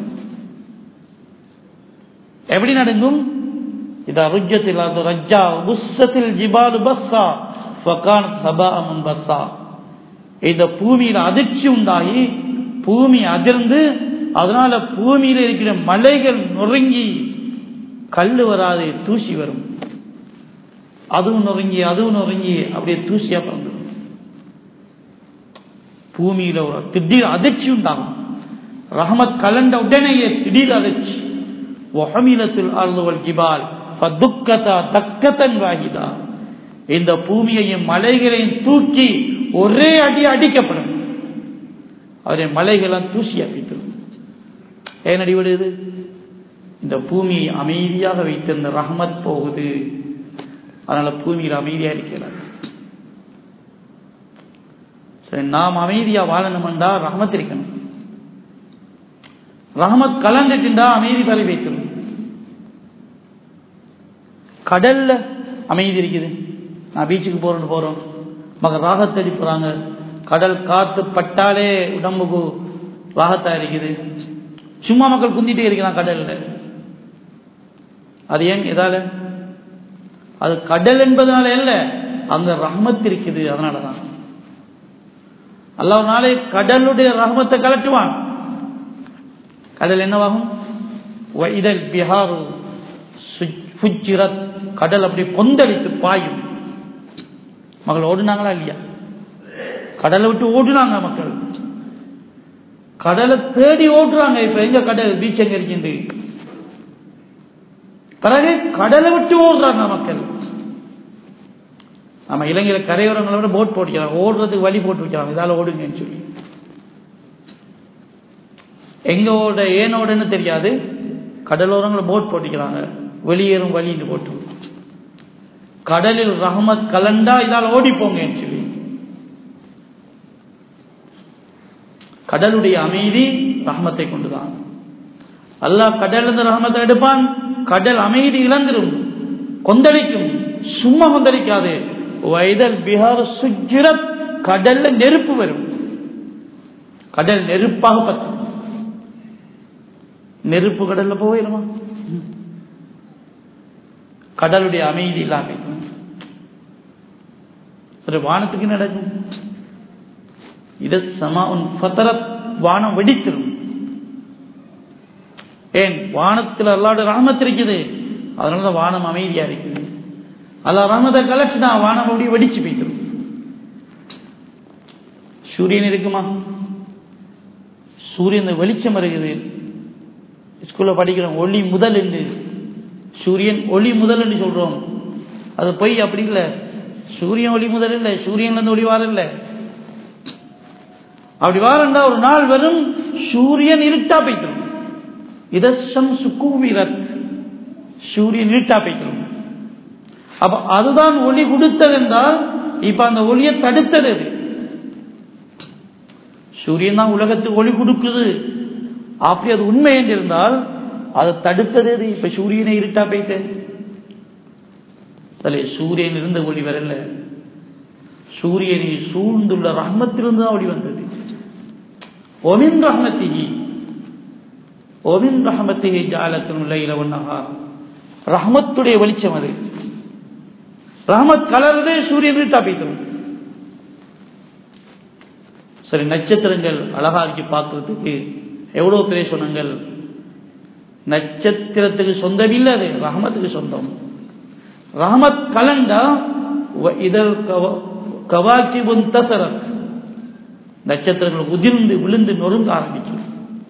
எப்படி நடுங்கும் இதா ருஜ்ஜத்தில் அது ரஜ்ஜா புஸ்ஸத்தில் ஜிபாலு பஸ்ஸா ஃபகான் சபா முன் பஸ்ஸா இந்த பூமியில் அதிர்ச்சி உண்டாகி பூமி அதிர்ந்து அதனால பூமியில் இருக்கிற மலைகள் நொறுங்கி கல் வராது தூசி வரும் அதுவும் நொறுங்கி அதுவும் நொறுங்கி அப்படியே தூசியா பறந்துடும் பூமியில ஒரு திடீர் அதிர்ச்சி உண்டாகும் ரஹமத் கலண்ட உடனேயே திடீர் அதிர்ச்சி ஒஹமிலத்தில் அருள்வல் ஜிபால் துக்கதா தக்கத்தன் வாகிதா இந்த பூமியையும் மலைகளையும் தூக்கி ஒரே அடி அடிக்கப்படும் அவரை மலைகளாம் தூசி அப்பித்தது ஏன் அடிவிடுது இந்த பூமியை அமைதியாக வைத்திருந்த ரஹமத் போகுது அதனால பூமியில் அமைதியா இருக்கிறார் சரி நாம் அமைதியா வாழணும்டா ரஹமத் இருக்கணும் ரஹமத் கலந்துட்டுண்டா அமைதி பறி வைக்கணும் கடல்ல அமைதி இருக்குது நான் பீச்சுக்கு போறோம்னு போறோம் மக ராகத்தடி போறாங்க கடல் காத்து பட்டாலே உடம்புக்கு ராகத்தா இருக்குது சும்மா மக்கள் குந்திட்டே இருக்கிறான் கடல்ல அது ஏன் எதால அது கடல் என்பதனால இல்ல அங்க ரஹ்மத் இருக்குது அதனாலதான் அல்லாஹ் நாளை கடலுடைய ரஹ்மத்தை கலட்டுவான் கடல் என்னவாகும் இதழ் பிஹாரு ஃபுஜ்ஜிரத் கடல் அப்படி கொந்தளித்து பாயும் மகள் ஓடுனாங்களா இல்லையா கடலை விட்டு ஓடுனாங்க மக்கள் கடலை தேடி ஓடுறாங்க இப்ப எங்க கடல் பீச் எங்க இருக்கின்ற பிறகு கடலை விட்டு ஓடுறாங்க மக்கள் நம்ம இலங்கையில கரையோரங்களை விட போட் போட்டுக்கிறாங்க ஓடுறதுக்கு வழி போட்டு வைக்கிறாங்க இதால ஓடுங்கன்னு சொல்லி எங்க ஓட ஏனோடன்னு தெரியாது கடலோரங்களை போட் போட்டுக்கிறாங்க வெளியேறும் வழின்னு போட்டு கடலில் ரஹமத் கலண்டா இதால் ஓடி போங்கன்னு சொல்லி கடலுடைய அமைதி ரஹமத்தை கொண்டுதான் அல்லாஹ் கடல் இருந்து ரஹமத்தை எடுப்பான் கடல் அமைதி இழந்துரும் கொந்தளிக்கும் சும்மா கொந்தளிக்காது வைதல் பிஹார் சுஜிரத் கடல்ல நெருப்பு வரும் கடல் நெருப்பாக பற்றும் நெருப்பு கடல்ல போயிடுமா கடலுடைய அமைதி இல்லாம சரி வானத்துக்கு நடக்கும் இது சமா உன் ஃபத்தரத் வானம் வெடித்திரும் ஏன் வானத்தில் அல்லாட ராமத்து இருக்குது அதனாலதான் வானம் அமைதியா இருக்குது அல்ல ராமத்தை கலச்சுனா வானம் அப்படியே வெடிச்சு போய்த்திரும் சூரியன் இருக்குமா சூரியன் வெளிச்சம் இருக்குது ஸ்கூல்ல படிக்கிறோம் ஒளி முதல் என்று சூரியன் ஒளி முதல் என்று சொல்றோம் அது பொய் அப்படி இல்லை சூரியன் ஒளி முதல் இல்லை சூரியன்ல இருந்து ஒளி வாரம் இல்லை அப்படி வாரண்டா ஒரு நாள் வரும் சூரியன் இருட்டா போய்த்திரும் இதம் சுக்கூவிரத் சூரியன் இருட்டா போய்த்திரும் அப்ப அதுதான் ஒளி கொடுத்தது என்றால் இப்ப அந்த ஒளியை தடுத்தது அது சூரியன் தான் உலகத்துக்கு ஒளி கொடுக்குது அப்படி அது உண்மை என்று இருந்தால் அதை தடுத்தது அது இப்ப சூரியனை இருட்டா போயிட்டு தலை சூரியன் இருந்த ஒளி வரல சூரியனை சூழ்ந்துள்ள ரஹ்மத்திலிருந்து தான் ஒளி வந்தது ஒமின் ரஹ்மத்திகி ஒமின் ரஹமத்திகி ஜாலத்தின் உள்ள இளவன்னகா ரஹமத்துடைய வெளிச்சம் அது ரஹமத் கலர்தே சூரியன் இருட்டா போய்த்தரும் சரி நட்சத்திரங்கள் அழகா இருக்கு பார்க்கறதுக்கு எவ்வளவு பிரேசனங்கள் நட்சத்திரத்துக்கு சொந்தம் இல்லை அது ரஹமத்துக்கு சொந்தம் ரஹமத் கலண்டா இதழ் கவாக்கி தசரத் நட்சத்திரங்கள் உதிர்ந்து விழுந்து நொறுங்க ஆரம்பிக்கும்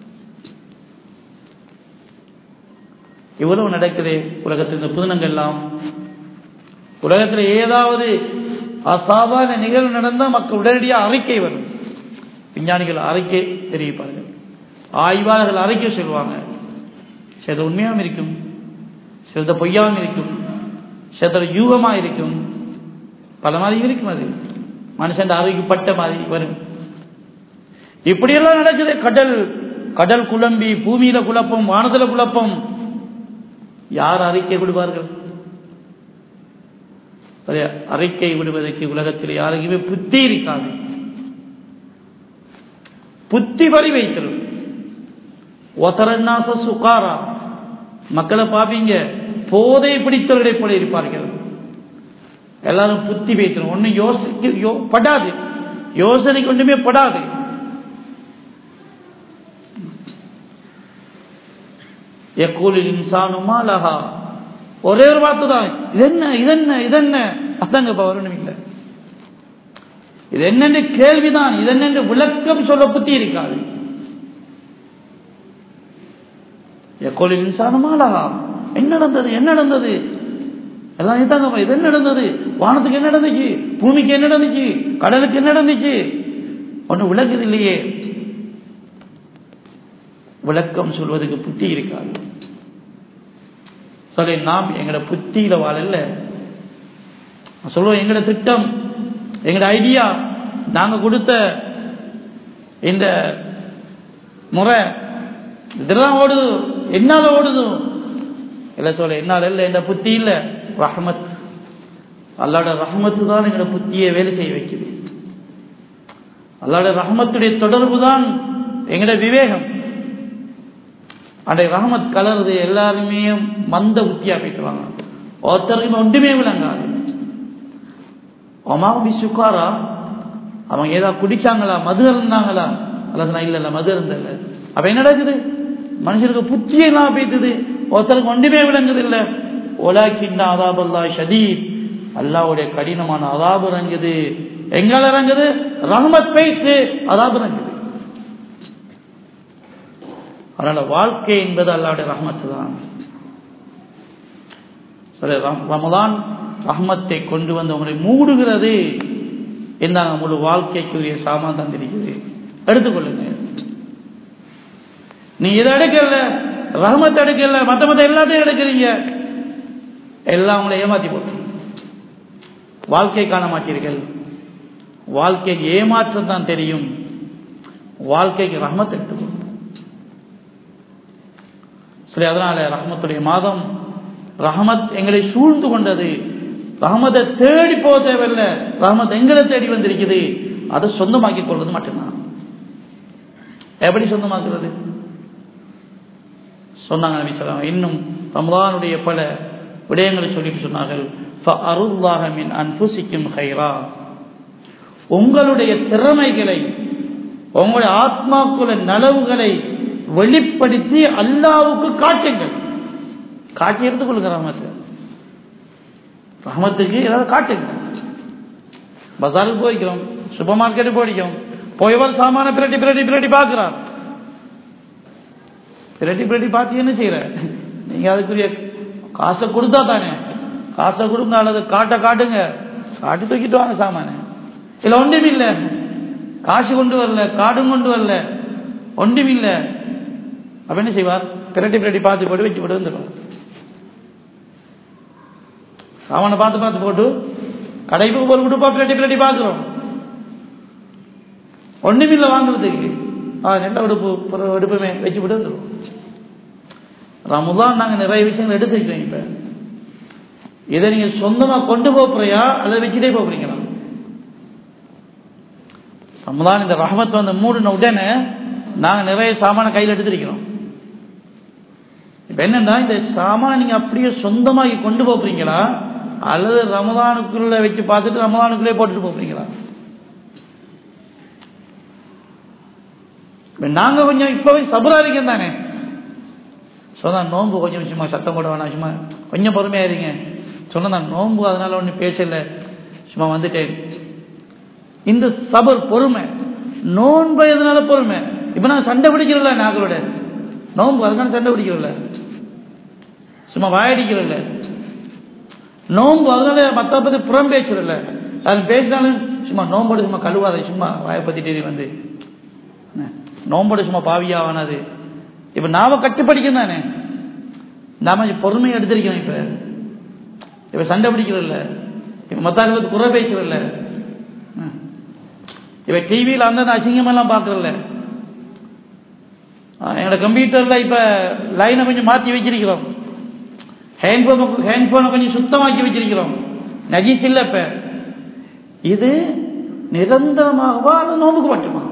இவ்வளவு நடக்குது உலகத்தில் இந்த புதினங்கள்லாம் உலகத்தில் ஏதாவது அசாதாரண நிகழ்வு நடந்தால் மக்கள் உடனடியாக அறிக்கை வரும் விஞ்ஞானிகள் அறிக்கை தெரிவிப்பார்கள் ஆய்வாளர்கள் அறிக்கை சொல்லுவாங்க சிலது உண்மையாகவும் இருக்கும் சிலது பொய்யாகவும் இருக்கும் சிலது யூகமாக இருக்கும் பல மாதிரி இருக்கும் அது மனுஷன் அறிவிக்கப்பட்ட மாதிரி வரும் இப்படியெல்லாம் நடக்குது கடல் கடல் குழம்பி பூமியில குழப்பம் வானத்துல குழப்பம் யார் அறிக்கை விடுவார்கள் சரியா? அறிக்கை விடுவதற்கு உலகத்தில் யாருக்குமே புத்தி இருக்காது புத்தி வரி வைத்தல் ஒத்தரநாச சுகாரா மக்களை பாப்பீங்க போதை பிடித்தவர்களை போல இருப்பார்கள் எல்லாரும் புத்தி வைத்தணும் ஒன்னும் யோசிக்க யோ படாது யோசனைக்கு ஒன்றுமே படாது எக்கூலில் இன்சானுமா லஹா ஒரே ஒரு வார்த்தை தான் இதென்ன இதென்ன இதென்ன அதாங்க வரணும் இல்லை இது என்னென்று கேள்விதான் இது என்னென்று விளக்கம் சொல்ல புத்தி இருக்காது எக்கோலில் இன்சானுமா லஹா என்ன நடந்தது என்ன நடந்தது எல்லாம் இதாங்கப்பா இது என்ன நடந்தது வானத்துக்கு என்ன நடந்துச்சு பூமிக்கு என்ன நடந்துச்சு கடலுக்கு என்ன நடந்துச்சு ஒன்றும் விளக்குது இல்லையே விளக்கம் சொல்வதற்கு புத்தி இருக்காது சரி நாம் எங்களோட புத்தியில வாழல சொல்லுவோம் எங்களோட திட்டம் எங்களோட ஐடியா நாங்க கொடுத்த இந்த முறை இதெல்லாம் ஓடுது என்னால ஓடுது இல்ல சொல்ல என்னால இல்ல இந்த புத்தி இல்ல ரஹமத் அல்லாட ரஹமத்து தான் எங்களோட புத்தியை வேலை செய்ய வைக்குது அல்லாட ரஹமத்துடைய தொடர்பு தான் எங்களோட விவேகம் அன்றைய ரஹமத் கலருது எல்லாருமே மந்த புத்தியா போயிட்டுவாங்க ஒருத்தருக்குமே ஒன்றுமே விளங்காது ஒமாபி சுக்காரா அவங்க ஏதாவது குடிச்சாங்களா மது இருந்தாங்களா அல்லது இல்ல இல்ல மது இருந்தல அப்ப என்ன நடக்குது மனுஷனுக்கு புத்தியெல்லாம் போய்த்தது ஒருத்தருக்கு ஒன்றுமே விளங்குது இல்ல ஒலாக்கின்ன அதாபல்லா ஷதீத் அல்லாவுடைய கடினமான அதாபு இறங்குது எங்கால இறங்குது ரஹமத் பெய்த்து அதாபு இறங்குது அதனால வாழ்க்கை என்பது அல்லாவுடைய ரஹமத்து தான் சரி ரமதான் ரஹமத்தை கொண்டு வந்து உங்களை மூடுகிறது என்ன முழு வாழ்க்கைக்குரிய சாமான் தந்திருக்குது எடுத்துக்கொள்ளுங்க நீ இதை எடுக்கல ரஹமத்தை எடுக்கல மத்த மத்த எல்லாத்தையும் எடுக்கிறீங்க எல்லாம் உங்களை ஏமாத்தி போட்டு வாழ்க்கை காண மாட்டீர்கள் வாழ்க்கைக்கு ஏமாற்றம் தான் தெரியும் வாழ்க்கைக்கு ரஹமத் எடுத்துக்கொள்ளும் சரி அதனால ரஹமத்துடைய மாதம் ரஹமத் எங்களை சூழ்ந்து கொண்டது ரஹமத்தை தேடி போக தேவையில்லை ரஹமத் எங்களை தேடி வந்திருக்குது அதை சொந்தமாக்கிக் கொள்வது மட்டும்தான் எப்படி சொந்தமாக்குறது சொன்னாங்க நபி சொல்லாங்க இன்னும் ரமதானுடைய பல விடயங்களை சொல்லிட்டு சொன்னார்கள் மின் அன்புசிக்கும் ஹைரா உங்களுடைய திறமைகளை உங்களுடைய ஆத்மாக்குள்ள நலவுகளை வெளிப்படுத்தி அல்லாவுக்கு காட்டுங்கள் காட்டி எடுத்துக் கொள்ளுங்க ரஹமத்து ரஹமத்துக்கு ஏதாவது காட்டுங்க பஜாருக்கு போய்க்கிறோம் சூப்பர் மார்க்கெட்டு போடிக்கும் போயவர் சாமான பிரட்டி பிரட்டி பிரட்டி பார்க்கிறார் பிரட்டி பிரட்டி பார்த்து என்ன செய்யற நீங்க அதுக்குரிய காசை கொடுத்தா தானே காசை கொடுங்க அல்லது காட்ட காட்டுங்க காட்டி தூக்கிட்டு வாங்க சாமான இல்ல ஒன்றும் இல்லை காசு கொண்டு வரல காடும் கொண்டு வரல ஒன்றும் இல்லை அப்ப என்ன செய்வார் பிரட்டி பிரட்டி பார்த்து போட்டு வச்சு போட்டு வந்துடும் அவனை பார்த்து பார்த்து போட்டு கடைக்கு ஒரு உடுப்பா பிரட்டி பிரட்டி பார்க்கிறோம் ஒண்ணுமில்லை வாங்குறதுக்கு ஆ நல்ல உடுப்பு உடுப்புமே வச்சு விட்டு வந்துடும் ரமதான் நாங்க நிறைய விஷயங்கள் எடுத்துருக்கோம் இப்ப இதை நீங்க சொந்தமா கொண்டு போறியா அல்லது வச்சுட்டே போறீங்களா ரமதான் இந்த ரஹமத் வந்து மூடின உடனே நாங்க நிறைய சாமான கையில் எடுத்திருக்கிறோம் இப்ப என்னன்னா இந்த சாமான நீங்க அப்படியே சொந்தமாகி கொண்டு போறீங்களா அல்லது ரமதானுக்குள்ள வச்சு பார்த்துட்டு ரமதானுக்குள்ளே போட்டுட்டு போறீங்களா நாங்க கொஞ்சம் இப்பவே சபரா இருக்கேன் தானே சொன்னா நோன்பு கொஞ்சம் சும்மா சத்தம் போட வேணாம் சும்மா கொஞ்சம் பொறுமையா இருங்க சொன்னா நோன்பு அதனால ஒன்றும் பேசல சும்மா வந்துட்டேன் இந்த சபர் பொறுமை நோன்பு எதனால பொறுமை இப்ப நான் சண்டை பிடிக்கிறல நாங்களோட நோன்பு அதனால சண்டை பிடிக்கிறல சும்மா வாயடிக்கிறல நோன்பு அதனால மத்த பத்தி புறம் பேசுறல அது பேசினாலும் சும்மா நோம்போடு சும்மா கழுவாத சும்மா வாயை பத்திட்டு வந்து நோம்போடு சும்மா பாவியாவானது இப்ப நாம கட்டுப்படிக்கும் தானே நாம பொறுமையை எடுத்திருக்கோம் இப்ப இப்ப சண்டை பிடிக்கிறதில்ல இப்ப மத்தாங்களுக்கு குறை பேசுறதில்ல இப்ப டிவியில் அந்த அசிங்கம் எல்லாம் பார்க்கறதில்ல எங்களோட கம்ப்யூட்டரில் இப்போ லைனை கொஞ்சம் மாற்றி வச்சிருக்கிறோம் ஹேண்ட்ஃபோன் ஹேண்ட்ஃபோனை கொஞ்சம் சுத்தமாக்கி வச்சிருக்கிறோம் நஜீஸ் இல்லை இப்போ இது நிரந்தரமாகவா அது நோம்புக்கு மட்டுமா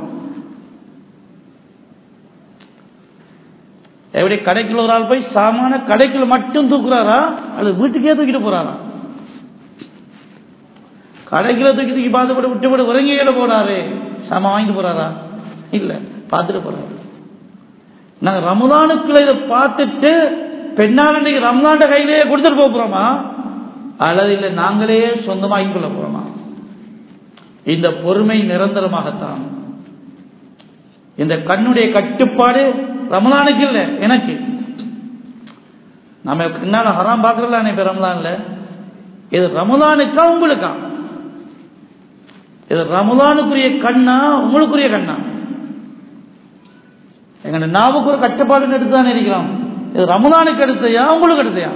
எப்படி கடைக்குள்ள ஒரு ஆள் போய் சாமான கடைக்குள்ள மட்டும் தூக்குறாரா அல்லது வீட்டுக்கே தூக்கிட்டு போறாரா கடைக்குள்ள தூக்கி தூக்கி பார்த்து போட்டு விட்டு போட்டு உறங்கியில போறாரு சாமான் வாங்கிட்டு போறாரா இல்ல பார்த்துட்டு போறாரு நாங்க ரமலானுக்குள்ள இதை பார்த்துட்டு பெண்ணால் இன்னைக்கு ரம்லாண்ட கையிலேயே கொடுத்துட்டு போக போறோமா அல்லது இல்லை நாங்களே சொந்தமாக்கி கொள்ள போறோமா இந்த பொறுமை நிரந்தரமாகத்தான் இந்த கண்ணுடைய கட்டுப்பாடு ரமலானுக்கு இல்லை எனக்கு நம்ம என்னால ஹராம் பார்க்கறல இப்ப ரமலான்ல இது ரமலானுக்கா உங்களுக்கா இது ரமலானுக்குரிய கண்ணா உங்களுக்குரிய கண்ணா எங்க நாவுக்கு ஒரு கட்டுப்பாடு எடுத்து தான் இருக்கிறோம் இது ரமலானுக்கு எடுத்தையா உங்களுக்கு எடுத்தையா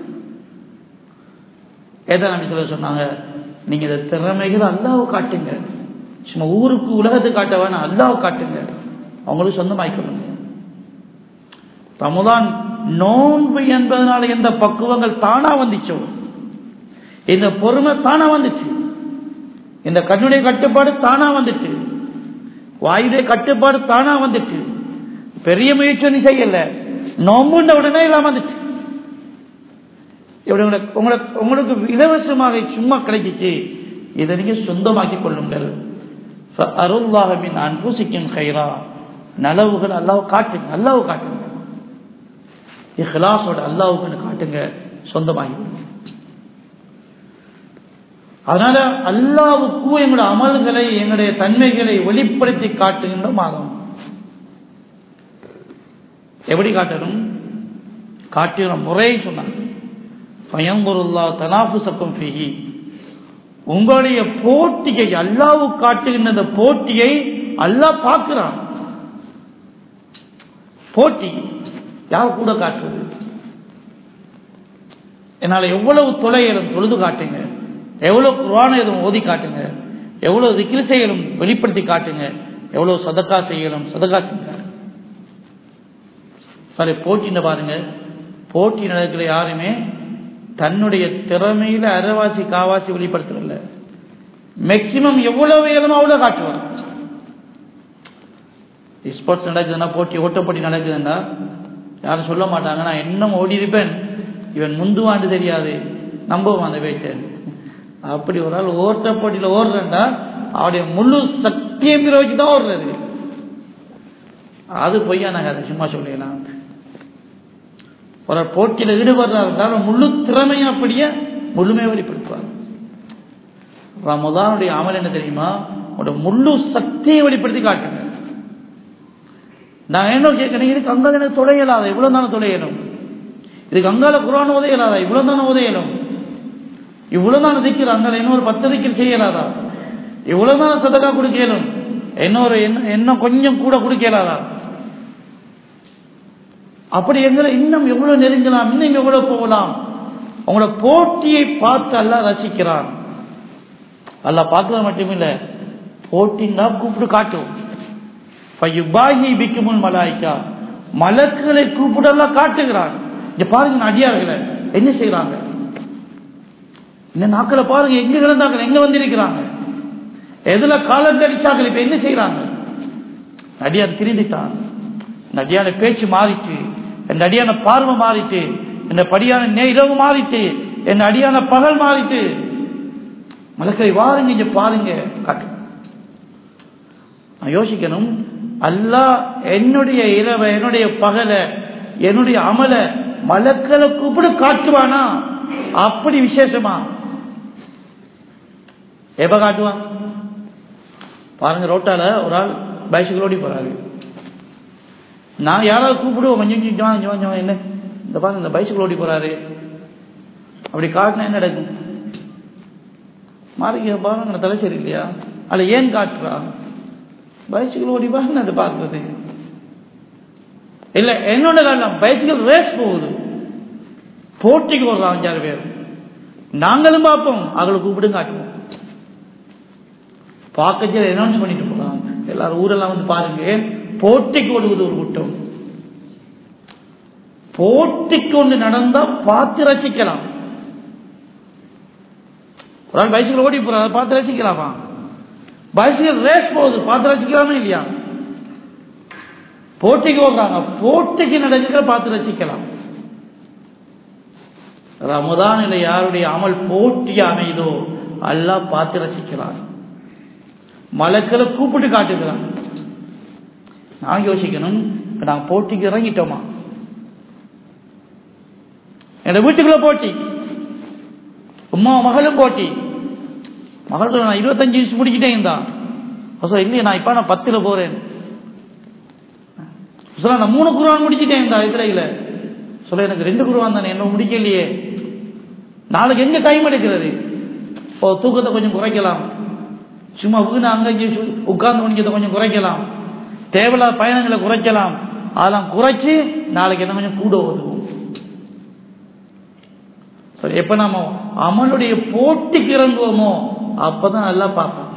ஏதா நம்பி சொல்ல சொன்னாங்க நீங்க இந்த திறமைகளை அல்லாவை காட்டுங்க சும்மா ஊருக்கு உலகத்துக்கு காட்ட வேணாம் அல்லாவை காட்டுங்க அவங்களுக்கு சொந்தமாய்க்கொள்ளுங்க ரமதான் நோன்பு என்பதனால எந்த பக்குவங்கள் தானா வந்துச்சோ இந்த பொறுமை தானா வந்துச்சு இந்த கண்ணுடைய கட்டுப்பாடு தானா வந்துச்சு வாயுடைய கட்டுப்பாடு தானா வந்துச்சு பெரிய முயற்சி ஒன்றும் செய்யல நோம்புன்ற உடனே இல்லாம வந்துச்சு இப்படி உங்களுக்கு உங்களுக்கு உங்களுக்கு இலவசமாக சும்மா கிடைச்சிச்சு இதை நீங்க சொந்தமாக்கி கொள்ளுங்கள் அருள்வாகமின் அன்புசிக்கும் கைரா நலவுகள் அல்லாஹ் காட்டுங்க அல்லாஹ் காட்டுங்க இஹ்லாஸோட அல்லாவுக்கு காட்டுங்க சொந்தமாகி அதனால அல்லாவுக்கும் எங்களுடைய அமல்களை எங்களுடைய தன்மைகளை வெளிப்படுத்தி காட்டுகின்ற மாதம் எப்படி காட்டணும் காட்டுகிற முறையை சொன்னாங்க பயம்பொருள்ளா தனாஃபு சக்கம் ஃபிஹி உங்களுடைய போட்டியை அல்லாவு காட்டுகின்ற அந்த போட்டியை அல்லாஹ் பார்க்கிறான் போட்டி யார் கூட காட்டுவது என்னால் எவ்வளவு தொலைகளும் தொழுது காட்டுங்க எவ்வளவு குரான எதுவும் ஓதி காட்டுங்க எவ்வளவு திக்கிரி செய்யலும் வெளிப்படுத்தி காட்டுங்க எவ்வளவு சதக்கா செய்யலும் சதக்கா செய்யுங்க சரி போட்டின்னு பாருங்க போட்டி நடக்கிற யாருமே தன்னுடைய திறமையில அரைவாசி காவாசி வெளிப்படுத்துறதில்ல மேக்சிமம் எவ்வளவு இயலுமோ அவ்வளவு காட்டுவார் ஸ்போர்ட்ஸ் நடக்குதுன்னா போட்டி ஓட்டப்போட்டி நடக்குதுன்னா யாரும் சொல்ல மாட்டாங்க நான் இன்னும் ஓடி இருப்பேன் இவன் முந்துவாண்டு தெரியாது நம்புவான் அந்த பேச்சை அப்படி ஒரு ஆள் ஓட்ட போட்டியில் ஓடுறேன்டா அவருடைய முழு சக்தியை வச்சு தான் ஓடுறது அது பொய்யா நாங்கள் அதை சும்மா சொல்லிடலாம் ஒரு போட்டியில் ஈடுபடுறாரு இருந்தாலும் முழு திறமையும் அப்படியே முழுமையை வெளிப்படுத்துவார் ரமதானுடைய அமல் என்ன தெரியுமா உங்களோட முழு சக்தியை வெளிப்படுத்தி காட்டுங்க நான் என்ன கேட்கிறேன் இதுக்கு அங்கால எனக்கு தொலையலாத இவ்வளவு தானே தொலையணும் இதுக்கு அங்கால குரான் உதயலாதா இவ்வளவு தானே உதயணும் இவ்வளவு தானே திக்கிற அங்கால இன்னொரு பத்து திக்கில் செய்யலாதா இவ்வளவு தானே சதக்கா கொடுக்கலும் இன்னொரு இன்னும் கொஞ்சம் கூட கொடுக்கலாதா அப்படி எங்களை இன்னும் எவ்வளவு நெருங்கலாம் இன்னும் எவ்வளவு போகலாம் உங்களோட போட்டியை பார்த்து அல்ல ரசிக்கிறான் அல்ல பார்க்கறது மட்டுமில்ல போட்டின்னா கூப்பிட்டு காட்டும் பிக்குமுன் மலாய்க்கா மலக்குகளை கூப்பிடலாம் காட்டுகிறான் இங்க பாருங்க அடியார்களை என்ன செய்யறாங்க இந்த நாட்களை பாருங்க எங்க கிடந்தாங்க எங்க வந்திருக்கிறாங்க எதுல காலம் கடிச்சார்கள் இப்ப என்ன செய்யறாங்க நடியார் திருந்திட்டான் நடியான பேச்சு மாறிட்டு என் அடியான பார்வை மாறிட்டு இந்த படியான இரவு மாறிட்டு என் அடியான பகல் மாறிட்டு மலக்கை வாருங்க இங்க பாருங்க காட்டு நான் யோசிக்கணும் அல்லா என்னுடைய இரவை என்னுடைய பகலை என்னுடைய அமல மலக்களை கூப்பிடு காட்டுவானா அப்படி விசேஷமா எப்ப காட்டுவான் பாருங்க ரோட்டால ஒரு ஆள் பைசைக்கிள் ஓடி போறாரு நான் யாராவது கூப்பிடுவோம் கொஞ்சம் கொஞ்சம் கொஞ்சம் கொஞ்சம் என்ன இந்த பாருங்க இந்த பைசைக்கிள் ஓடி போறாரு அப்படி காட்டினா என்ன நடக்கும் மாறிக்க பாருங்க தலை சரி இல்லையா அதில் ஏன் காட்டுறா பைசைக்கிள் ஓடி பாருங்க அது பார்க்கறது இல்ல என்னோட காலம் பைசைக்கிள் ரேஸ் போகுது போட்டிக்கு ஒரு அஞ்சாறு பேர் நாங்களும் பார்ப்போம் அவங்களை கூப்பிட்டு காட்டுவோம் பார்க்கச்சே அனௌன்ஸ் பண்ணிட்டு போகலாம் எல்லாரும் ஊரெல்லாம் வந்து பாருங்க போட்டிக்கு ஓடுவது ஒரு கூட்டம் போட்டி கொண்டு நடந்தா பார்த்து ரசிக்கலாம் ஒரு ஆள் பைசிக்கல் ஓடி போறாரு பார்த்து ரசிக்கலாமா பைசிக்கல் ரேஸ் போகுது பார்த்து ரசிக்கலாமா இல்லையா போட்டிக்கு ஓடுறாங்க போட்டிக்கு நடக்கிற பார்த்து ரசிக்கலாம் ரமதானில் யாருடைய அமல் போட்டி அமைதோ அல்லாஹ் பார்த்து ரசிக்கிறான் மலக்களை கூப்பிட்டு காட்டுகிறான் நான் யோசிக்கணும் இப்ப நாங்க போட்டிக்கு இறங்கிட்டோமா என் வீட்டுக்குள்ள போட்டி உமா மகளும் போட்டி மகள் நான் இருபத்தஞ்சு வயசு முடிக்கிட்டேன் இருந்தா இல்லையே நான் இப்ப நான் பத்துல போறேன் சொல்ல நான் மூணு குருவான் முடிச்சிட்டேன் இந்த இதில் சொல்ல எனக்கு ரெண்டு குருவான் தானே என்ன முடிக்கலையே நாளைக்கு எங்க டைம் எடுக்கிறது ஓ தூக்கத்தை கொஞ்சம் குறைக்கலாம் சும்மா வீணு அங்கே உட்கார்ந்து முடிக்கிறத கொஞ்சம் குறைக்கலாம் தேவையில்லாத பயணங்களை குறைக்கலாம் அதெல்லாம் குறைச்சு நாளைக்கு என்ன கொஞ்சம் கூட உதவும் சரி எப்ப நாம அமலுடைய போட்டிக்கு இறங்குவோமோ அப்பதான் நல்லா பார்ப்போம்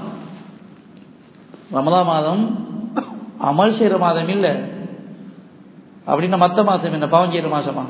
ரமதா மாதம் அமல் செய்யற மாதம் இல்லை அப்படின்னா மற்ற மாசம் என்ன பாவம் செய்யற மாசமா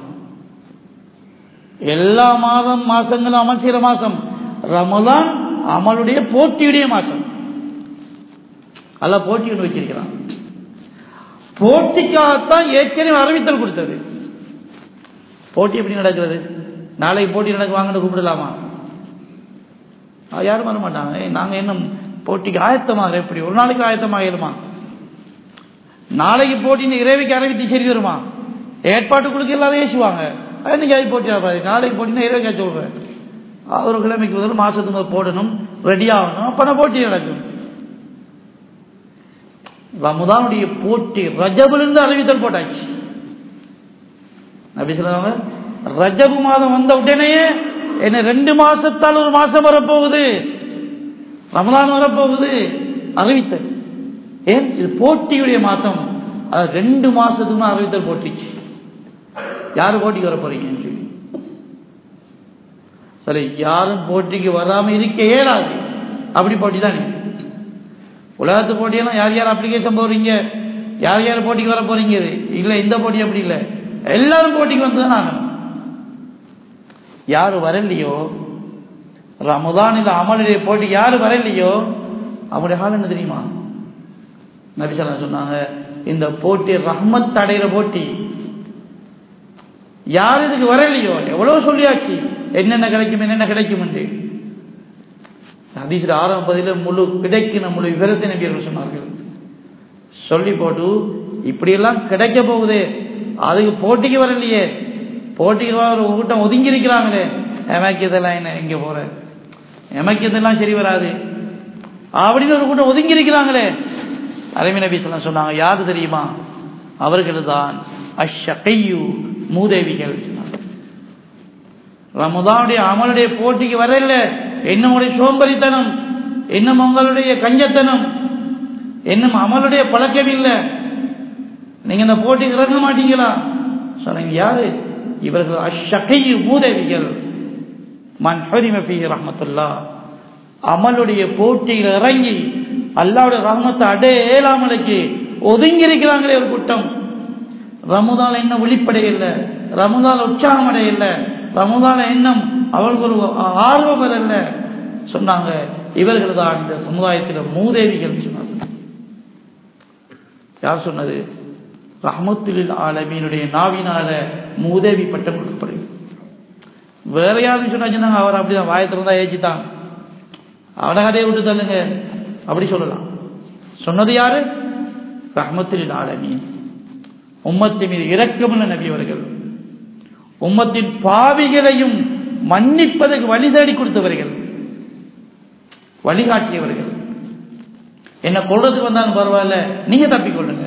எல்லா மாதம் மாசங்களும் அமல் செய்யற மாசம் ரமதான் அமலுடைய போட்டியுடைய மாசம் அல்ல போட்டி ஒன்று வச்சிருக்கிறான் போட்டிக்காகத்தான் ஏற்கனவே அறிவித்தல் கொடுத்தது போட்டி எப்படி நடக்கிறது நாளைக்கு போட்டி நடக்கு வாங்கன்னு கூப்பிடலாமா யாரும் வர மாட்டாங்க நாங்க என்ன போட்டிக்கு ஆயத்தமாக எப்படி ஒரு நாளைக்கு ஆயத்தமாகிடுமா நாளைக்கு போட்டின்னு இறைவிக்கு அறிவித்து சரி வருமா ஏற்பாட்டுக்குழுக்கு எல்லாரும் ஏசுவாங்க இன்னைக்கு அது போட்டி ஆகாது நாளைக்கு போட்டினா இறைவிக்கா சொல்றேன் ஒரு கிழமைக்கு முதல் மாசத்துக்கு போடணும் ரெடி ஆகணும் அப்ப நான் போட்டி நடக்கும் ரமதானுடைய போட்டி ரஜபிலிருந்து அறிவித்தல் போட்டாச்சு அப்படி சொல்லுவாங்க ரஜபு மாதம் வந்த உடனேயே என்ன ரெண்டு மாசத்தால் ஒரு மாசம் வரப்போகுது ரமதான் வரப்போகுது அறிவித்தல் ஏன் இது போட்டியுடைய மாசம் அது ரெண்டு மாசத்துக்கு அறிவித்தல் போட்டுச்சு யாரு போட்டிக்கு வர போறீங்கன்னு சொல்லி சரி யாரும் போட்டிக்கு வராம இருக்க இயலாது அப்படி போட்டி தானே உலகத்து போட்டியெல்லாம் யார் யார் அப்ளிகேஷன் போடுறீங்க யார் யார் போட்டிக்கு வர போறீங்க இல்ல இந்த போட்டி அப்படி இல்லை எல்லாரும் போட்டிக்கு வந்துதான் ஆகணும் யாரு வரலையோ ரமதானில் அமலுடைய போட்டி யாரு வரலையோ அவருடைய ஹால் என்ன தெரியுமா நபிசல்லா சொன்னாங்க இந்த போட்டி ரஹ்மத் அடைகிற போட்டி யார் இதுக்கு வரலையோ எவ்வளவு சொல்லியாச்சு என்னென்ன கிடைக்கும் என்னென்ன கிடைக்கும் என்று ஹதீஸ்ல ஆரம்பதில முழு கிடைக்கின முழு விவரத்தை நபியர்கள் சொன்னார்கள் சொல்லி போட்டு இப்படியெல்லாம் கிடைக்க போகுதே அதுக்கு போட்டிக்கு வரலையே போட்டிக்கு வர ஒரு கூட்டம் ஒதுங்கி இருக்கிறாங்களே எமக்கு இதெல்லாம் என்ன எங்க போற எமக்கு இதெல்லாம் சரி வராது அப்படின்னு ஒரு கூட்டம் ஒதுங்கி இருக்கிறாங்களே அலைமி நபி சொன்னாங்க யாரு தெரியுமா அவர்கள் தான் அஷகையு மூதேவிகள் ரமதானுடைய அமலுடைய போட்டிக்கு வரல என்னுடைய சோம்பரித்தனம் இன்னும் உங்களுடைய கஞ்சத்தனம் இன்னும் அமலுடைய பழக்கம் இல்லை நீங்க இந்த போட்டிக்கு இறங்க மாட்டீங்களா சொன்னீங்க யாரு இவர்கள் அஷகையு மூதேவிகள் மன் ஹரிமபி ரஹமத்துல்லா அமலுடைய போட்டியில் இறங்கி அல்லாவுடைய ரஹமத்தை அடையலாமலுக்கு ஒதுங்கி இருக்கிறாங்களே ஒரு கூட்டம் ரமுதால என்ன வெளிப்படைய இல்லை ரமுதால உற்சாகம் அடைய இல்லை ரமுதால எண்ணம் அவர்களுக்கு ஒரு ஆர்வம் வரல சொன்னாங்க இவர்கள் தான் இந்த சமுதாயத்தில் மூதேவிகள் சொன்னாங்க யார் சொன்னது ரஹமத்துலில் ஆலமீனுடைய நாவினால மூதேவி பட்டம் கொடுக்கப்படுது வேற யாரும் சொன்னாச்சுன்னா அவர் அப்படிதான் வாயத்திலிருந்தா ஏச்சித்தான் அவனை கதையை விட்டு தள்ளுங்க அப்படி சொல்லலாம் சொன்னது யாரு ரஹமத்துலில் ஆலமீன் உம்மத்தின் மீது இரக்கமுள்ள நபி அவர்கள் உம்மத்தின் பாவிகளையும் மன்னிப்பதற்கு வழி தேடி கொடுத்தவர்கள் வழிகாட்டியவர்கள் என்ன கொள்றதுக்கு வந்தாலும் பரவாயில்ல நீங்க தப்பிக்கொள்ளுங்க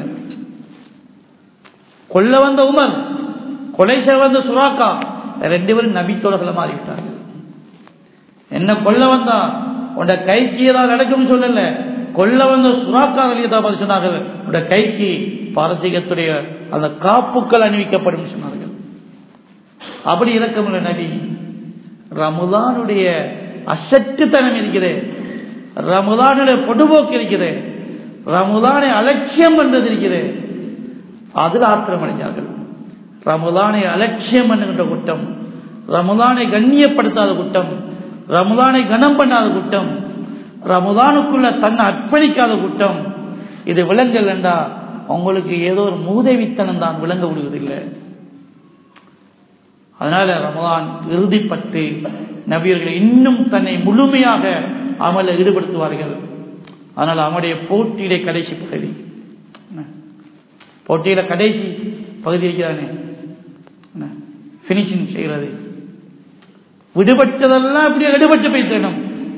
கொல்ல வந்த உமர் கொலை செய்ய வந்த சுராக்கா ரெண்டு பேரும் நபித்தோழர்களை மாறிவிட்டார்கள் என்ன கொல்ல வந்தா உன்ட கைக்கு ஏதாவது நடக்கும்னு சொல்லல கொல்ல வந்த சுறாக்கா வெளியதான் சொன்னார்கள் உன்ட கைக்கு பாரசீகத்துடைய அந்த காப்புக்கள் அணிவிக்கப்படும் சொன்னார்கள் அப்படி இறக்கமுள்ள நபி ரமுதானுடைய அசட்டுத்தனம் இருக்கிறது ரமுதானுடைய பொடுபோக்கு இருக்கிறது ரமுதானை அலட்சியம் பண்றது இருக்கிறது அதில் ஆத்திரம் அடைஞ்சார்கள் ரமலானை அலட்சியம் பண்ணுகின்ற குற்றம் ரமலானை கண்ணியப்படுத்தாத குற்றம் ரமலானை கனம் பண்ணாத குற்றம் ரமலானுக்குள்ள தன்னை அர்ப்பணிக்காத குற்றம் இது விலங்கல் என்றா உங்களுக்கு ஏதோ ஒரு மூதேவித்தனம் தான் விளங்க விடுவதில்லை அதனால ரமலான் இறுதிப்பட்டு நபியர்கள் இன்னும் தன்னை முழுமையாக அமல ஈடுபடுத்துவார்கள் அதனால் அவனுடைய போட்டியிலே கடைசி பகுதி போட்டியில கடைசி பகுதி இருக்கிறானே பினிஷிங் செய்கிறது விடுபட்டதெல்லாம் அப்படியே விடுபட்டு பேசணும்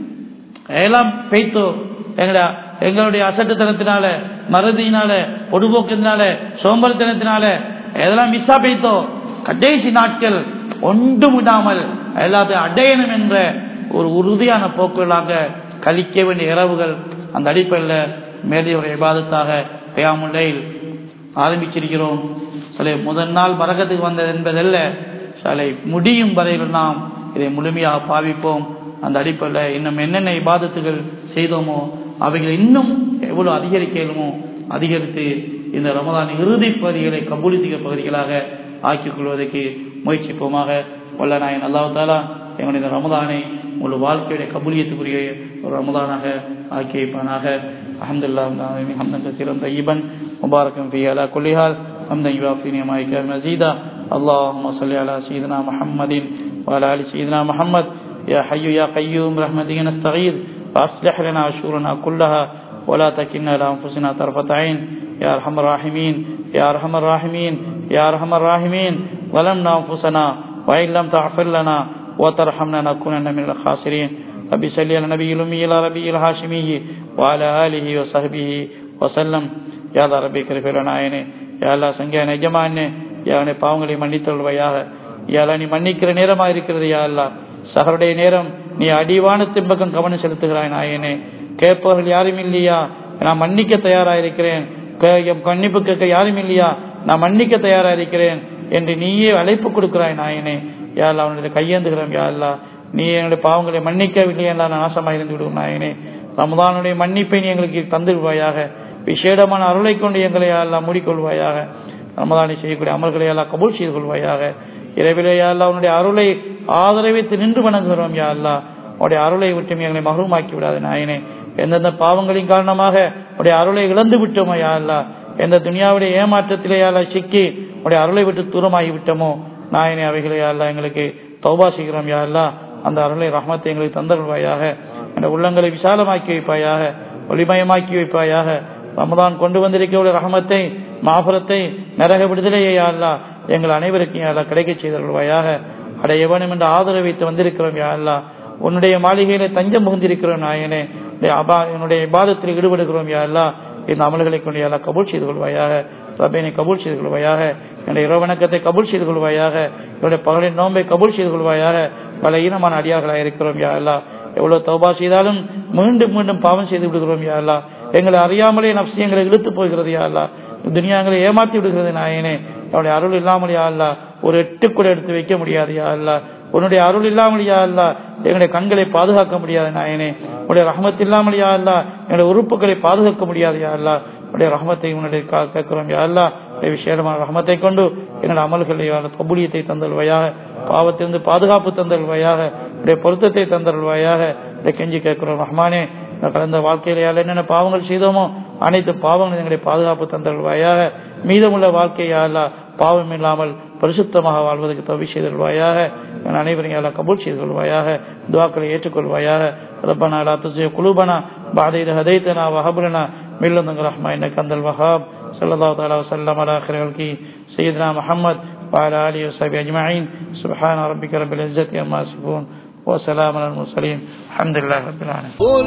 எல்லாம் பெய்த்தோ எங்களா எங்களுடைய அசட்டுத்தனத்தினால மறதியினால பொடுபோக்கினால சோம்பல்தனத்தினால எதெல்லாம் மிஸ்ஸா பெய்த்தோ கடைசி நாட்கள் ஒன்றும் விடாமல் எல்லாத்தையும் அடையணும் என்ற ஒரு உறுதியான போக்குகளாக கழிக்க வேண்டிய இரவுகள் அந்த அடிப்படையில் மேலே ஒரு விவாதத்தாக பெயாமுல்லையில் ஆரம்பிச்சிருக்கிறோம் சில முதல் நாள் மரகத்துக்கு வந்தது என்பதல்ல சிலை முடியும் வரையில் நாம் இதை முழுமையாக பாவிப்போம் அந்த அடிப்படையில் இன்னும் என்னென்ன இபாதத்துகள் செய்தோமோ அவைகள் இன்னும் எவ்வளவு அதிகரிக்க இயலுமோ அதிகரித்து இந்த ரமதான் இறுதி பகுதிகளை கபூலித்திக பகுதிகளாக ஆக்கிக் கொள்வதற்கு முயற்சிப்போமாக வல்ல நாயன் அல்லாஹ் தாலா எங்களுடைய ரமதானை உங்கள் வாழ்க்கையுடைய கபூலியத்துக்குரிய ஒரு ரமதானாக ஆக்கி வைப்பானாக அஹமதுல்லா ஹம்தன் கசீரன் தையீபன் முபாரக்கம் في على كل حال حمدا يوافي نعمائك مزيدا اللهم صل على سيدنا محمد وعلى ال سيدنا محمد يا حي يا قيوم برحمتك نستغيث فاصلح لنا شؤوننا كلها ولا تكلنا الى انفسنا طرفة عين يا ارحم الراحمين يا ارحم الراحمين يا ارحم الراحمين ظلمنا انفسنا وان لم تغفر لنا وترحمنا نكونن من الخاسرين ربي صل على النبي الامي الى ربي الهاشمي وعلى اله وصحبه وسلم يا الله ربي كريم நாயனே யா அல்லாஹ் சங்கியான எஜமானே யாவனை பாவங்களை மன்னித்தொள்வையாக யாலா நீ மன்னிக்கிற நேரமாக இருக்கிறது யா அல்லா சகருடைய நேரம் நீ அடிவானத்தின் பக்கம் கவனம் செலுத்துகிறாய் நாயனே கேட்பவர்கள் யாரும் இல்லையா நான் மன்னிக்க தயாரா இருக்கிறேன் மன்னிப்பு கேட்க யாரும் இல்லையா நான் மன்னிக்க தயாரா இருக்கிறேன் என்று நீயே அழைப்பு கொடுக்கிறாய் நாயனே யா அல்லா அவனுடைய கையேந்துகிறோம் யா அல்லா நீ என்னுடைய பாவங்களை மன்னிக்கவில்லை என்றால் நான் நாசமாக இருந்து விடுவோம் நாயனே ரமதானுடைய மன்னிப்பை நீ எங்களுக்கு தந்துடுவாயாக விசேடமான அருளை கொண்டு எங்களை எல்லாம் மூடிக்கொள்வாயாக ரமதானை செய்யக்கூடிய அமல்களை எல்லாம் கபூல் செய்து கொள்வாயாக இரவிலே அல்லா உன்னுடைய அருளை ஆதரவித்து நின்று வணங்குகிறோம் யா அல்லா உடைய அருளை விட்டு எங்களை மகருமாக்கி விடாது நாயனே எந்தெந்த பாவங்களின் காரணமாக உடைய அருளை இழந்து விட்டோமோ யா அல்லா எந்த துனியாவுடைய ஏமாற்றத்திலே யாரா சிக்கி உடைய அருளை விட்டு தூரமாகி விட்டோமோ நாயனே அவைகளை யாரெல்லாம் எங்களுக்கு தௌபா செய்கிறோம் யா அல்லா அந்த அருளை ரஹமத்தை எங்களுக்கு தந்தருள்வாயாக அந்த உள்ளங்களை விசாலமாக்கி வைப்பாயாக ஒளிமயமாக்கி வைப்பாயாக ரமதான் கொண்டு வந்திருக்கக்கூடிய ரஹமத்தை மாபுரத்தை நரக விடுதலையை அல்லா எங்கள் அனைவருக்கும் அல்லா கிடைக்க செய்தருள்வாயாக அடைய வேணும் என்ற ஆதரவு வைத்து வந்திருக்கிறோம் யா அல்லா உன்னுடைய மாளிகையில தஞ்சம் புகுந்திருக்கிறோம் நாயனே என்னுடைய பாதத்தில் ஈடுபடுகிறோம் யா அல்லா இந்த அமல்களை கொண்டு அல்லா கபூல் செய்து கொள்வாயாக ரபேனை கபூல் செய்து கொள்வாயாக என்னுடைய இரவணக்கத்தை கபூல் செய்து கொள்வாயாக என்னுடைய பகலின் நோன்பை கபூல் செய்து கொள்வாயாக பல ஈனமான அடியார்களாக இருக்கிறோம் யா அல்லா எவ்வளவு தௌபா செய்தாலும் மீண்டும் மீண்டும் பாவம் செய்து விடுகிறோம் யா அல்லா எங்களை அறியாமலே நப்சி எங்களை இழுத்து போகிறது யா அல்லா துனியா எங்களை ஏமாற்றி விடுகிறது நாயனே அவனுடைய அருள் இல்லாமல் யா அல்லா ஒரு எட்டு கூட எடுத்து வைக்க முடியாது யா அல்லா உன்னுடைய அருள் இல்லாமல் யா அல்லா எங்களுடைய கண்களை பாதுகாக்க முடியாது நாயனே உன்னுடைய ரஹமத் இல்லாமல் யா அல்லா எங்களுடைய உறுப்புகளை பாதுகாக்க முடியாது யா அல்லா உடைய ரஹமத்தை உன்னுடைய கேட்கிறோம் யா அல்லா விசேடமான ரஹமத்தை கொண்டு எங்களுடைய அமல்களை கபூலியத்தை தந்தல்வையாக பாவத்திலிருந்து பாதுகாப்பு தந்தல்வையாக உடைய பொருத்தத்தை தந்தல்வையாக இதை கெஞ்சி கேட்கிறோம் ரஹ்மானே கடந்த வாழ்க்கையில என்னென்ன பாவங்கள் செய்தோமோ அனைத்து பாவங்களும் எங்களுடைய பாதுகாப்பு தந்தல்வாயாக மீதமுள்ள வாழ்க்கையால பாவம் இல்லாமல் பரிசுத்தமாக வாழ்வதற்கு தவி செய்தல்வாயாக என் அனைவரையும் அல்லா கபூல் செய்து கொள்வாயாக துவாக்களை ஏற்றுக்கொள்வாயாக ربنا لا تزغ قلوبنا بعد إذ هديتنا وهب لنا من لدنك رحمة إنك أنت الوهاب صلى الله تعالى وسلم على خير خلقه سيدنا محمد وعلى آله وصحبه أجمعين سبحان ربك رب العزة عما يصفون وسلام على المرسلين الحمد لله رب العالمين قل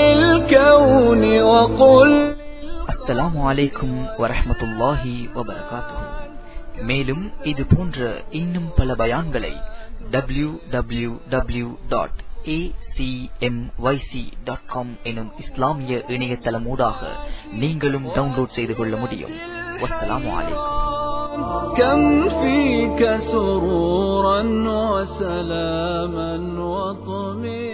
للكون وقل அஸ்ஸலாமு அலைக்கும் வரஹ்மத்துல்லாஹி வபரகாத்துஹு மேலும் இது போன்ற இன்னும் பல பயான்களை W W W dot dot com எனும் இஸ்லாமிய இணையதளமூடாக நீங்களும் டவுன்லோட் செய்து கொள்ள முடியும் வஸ்ஸலாமு அலைக்கும் كم فيك سرورا وسلاما وطمئنا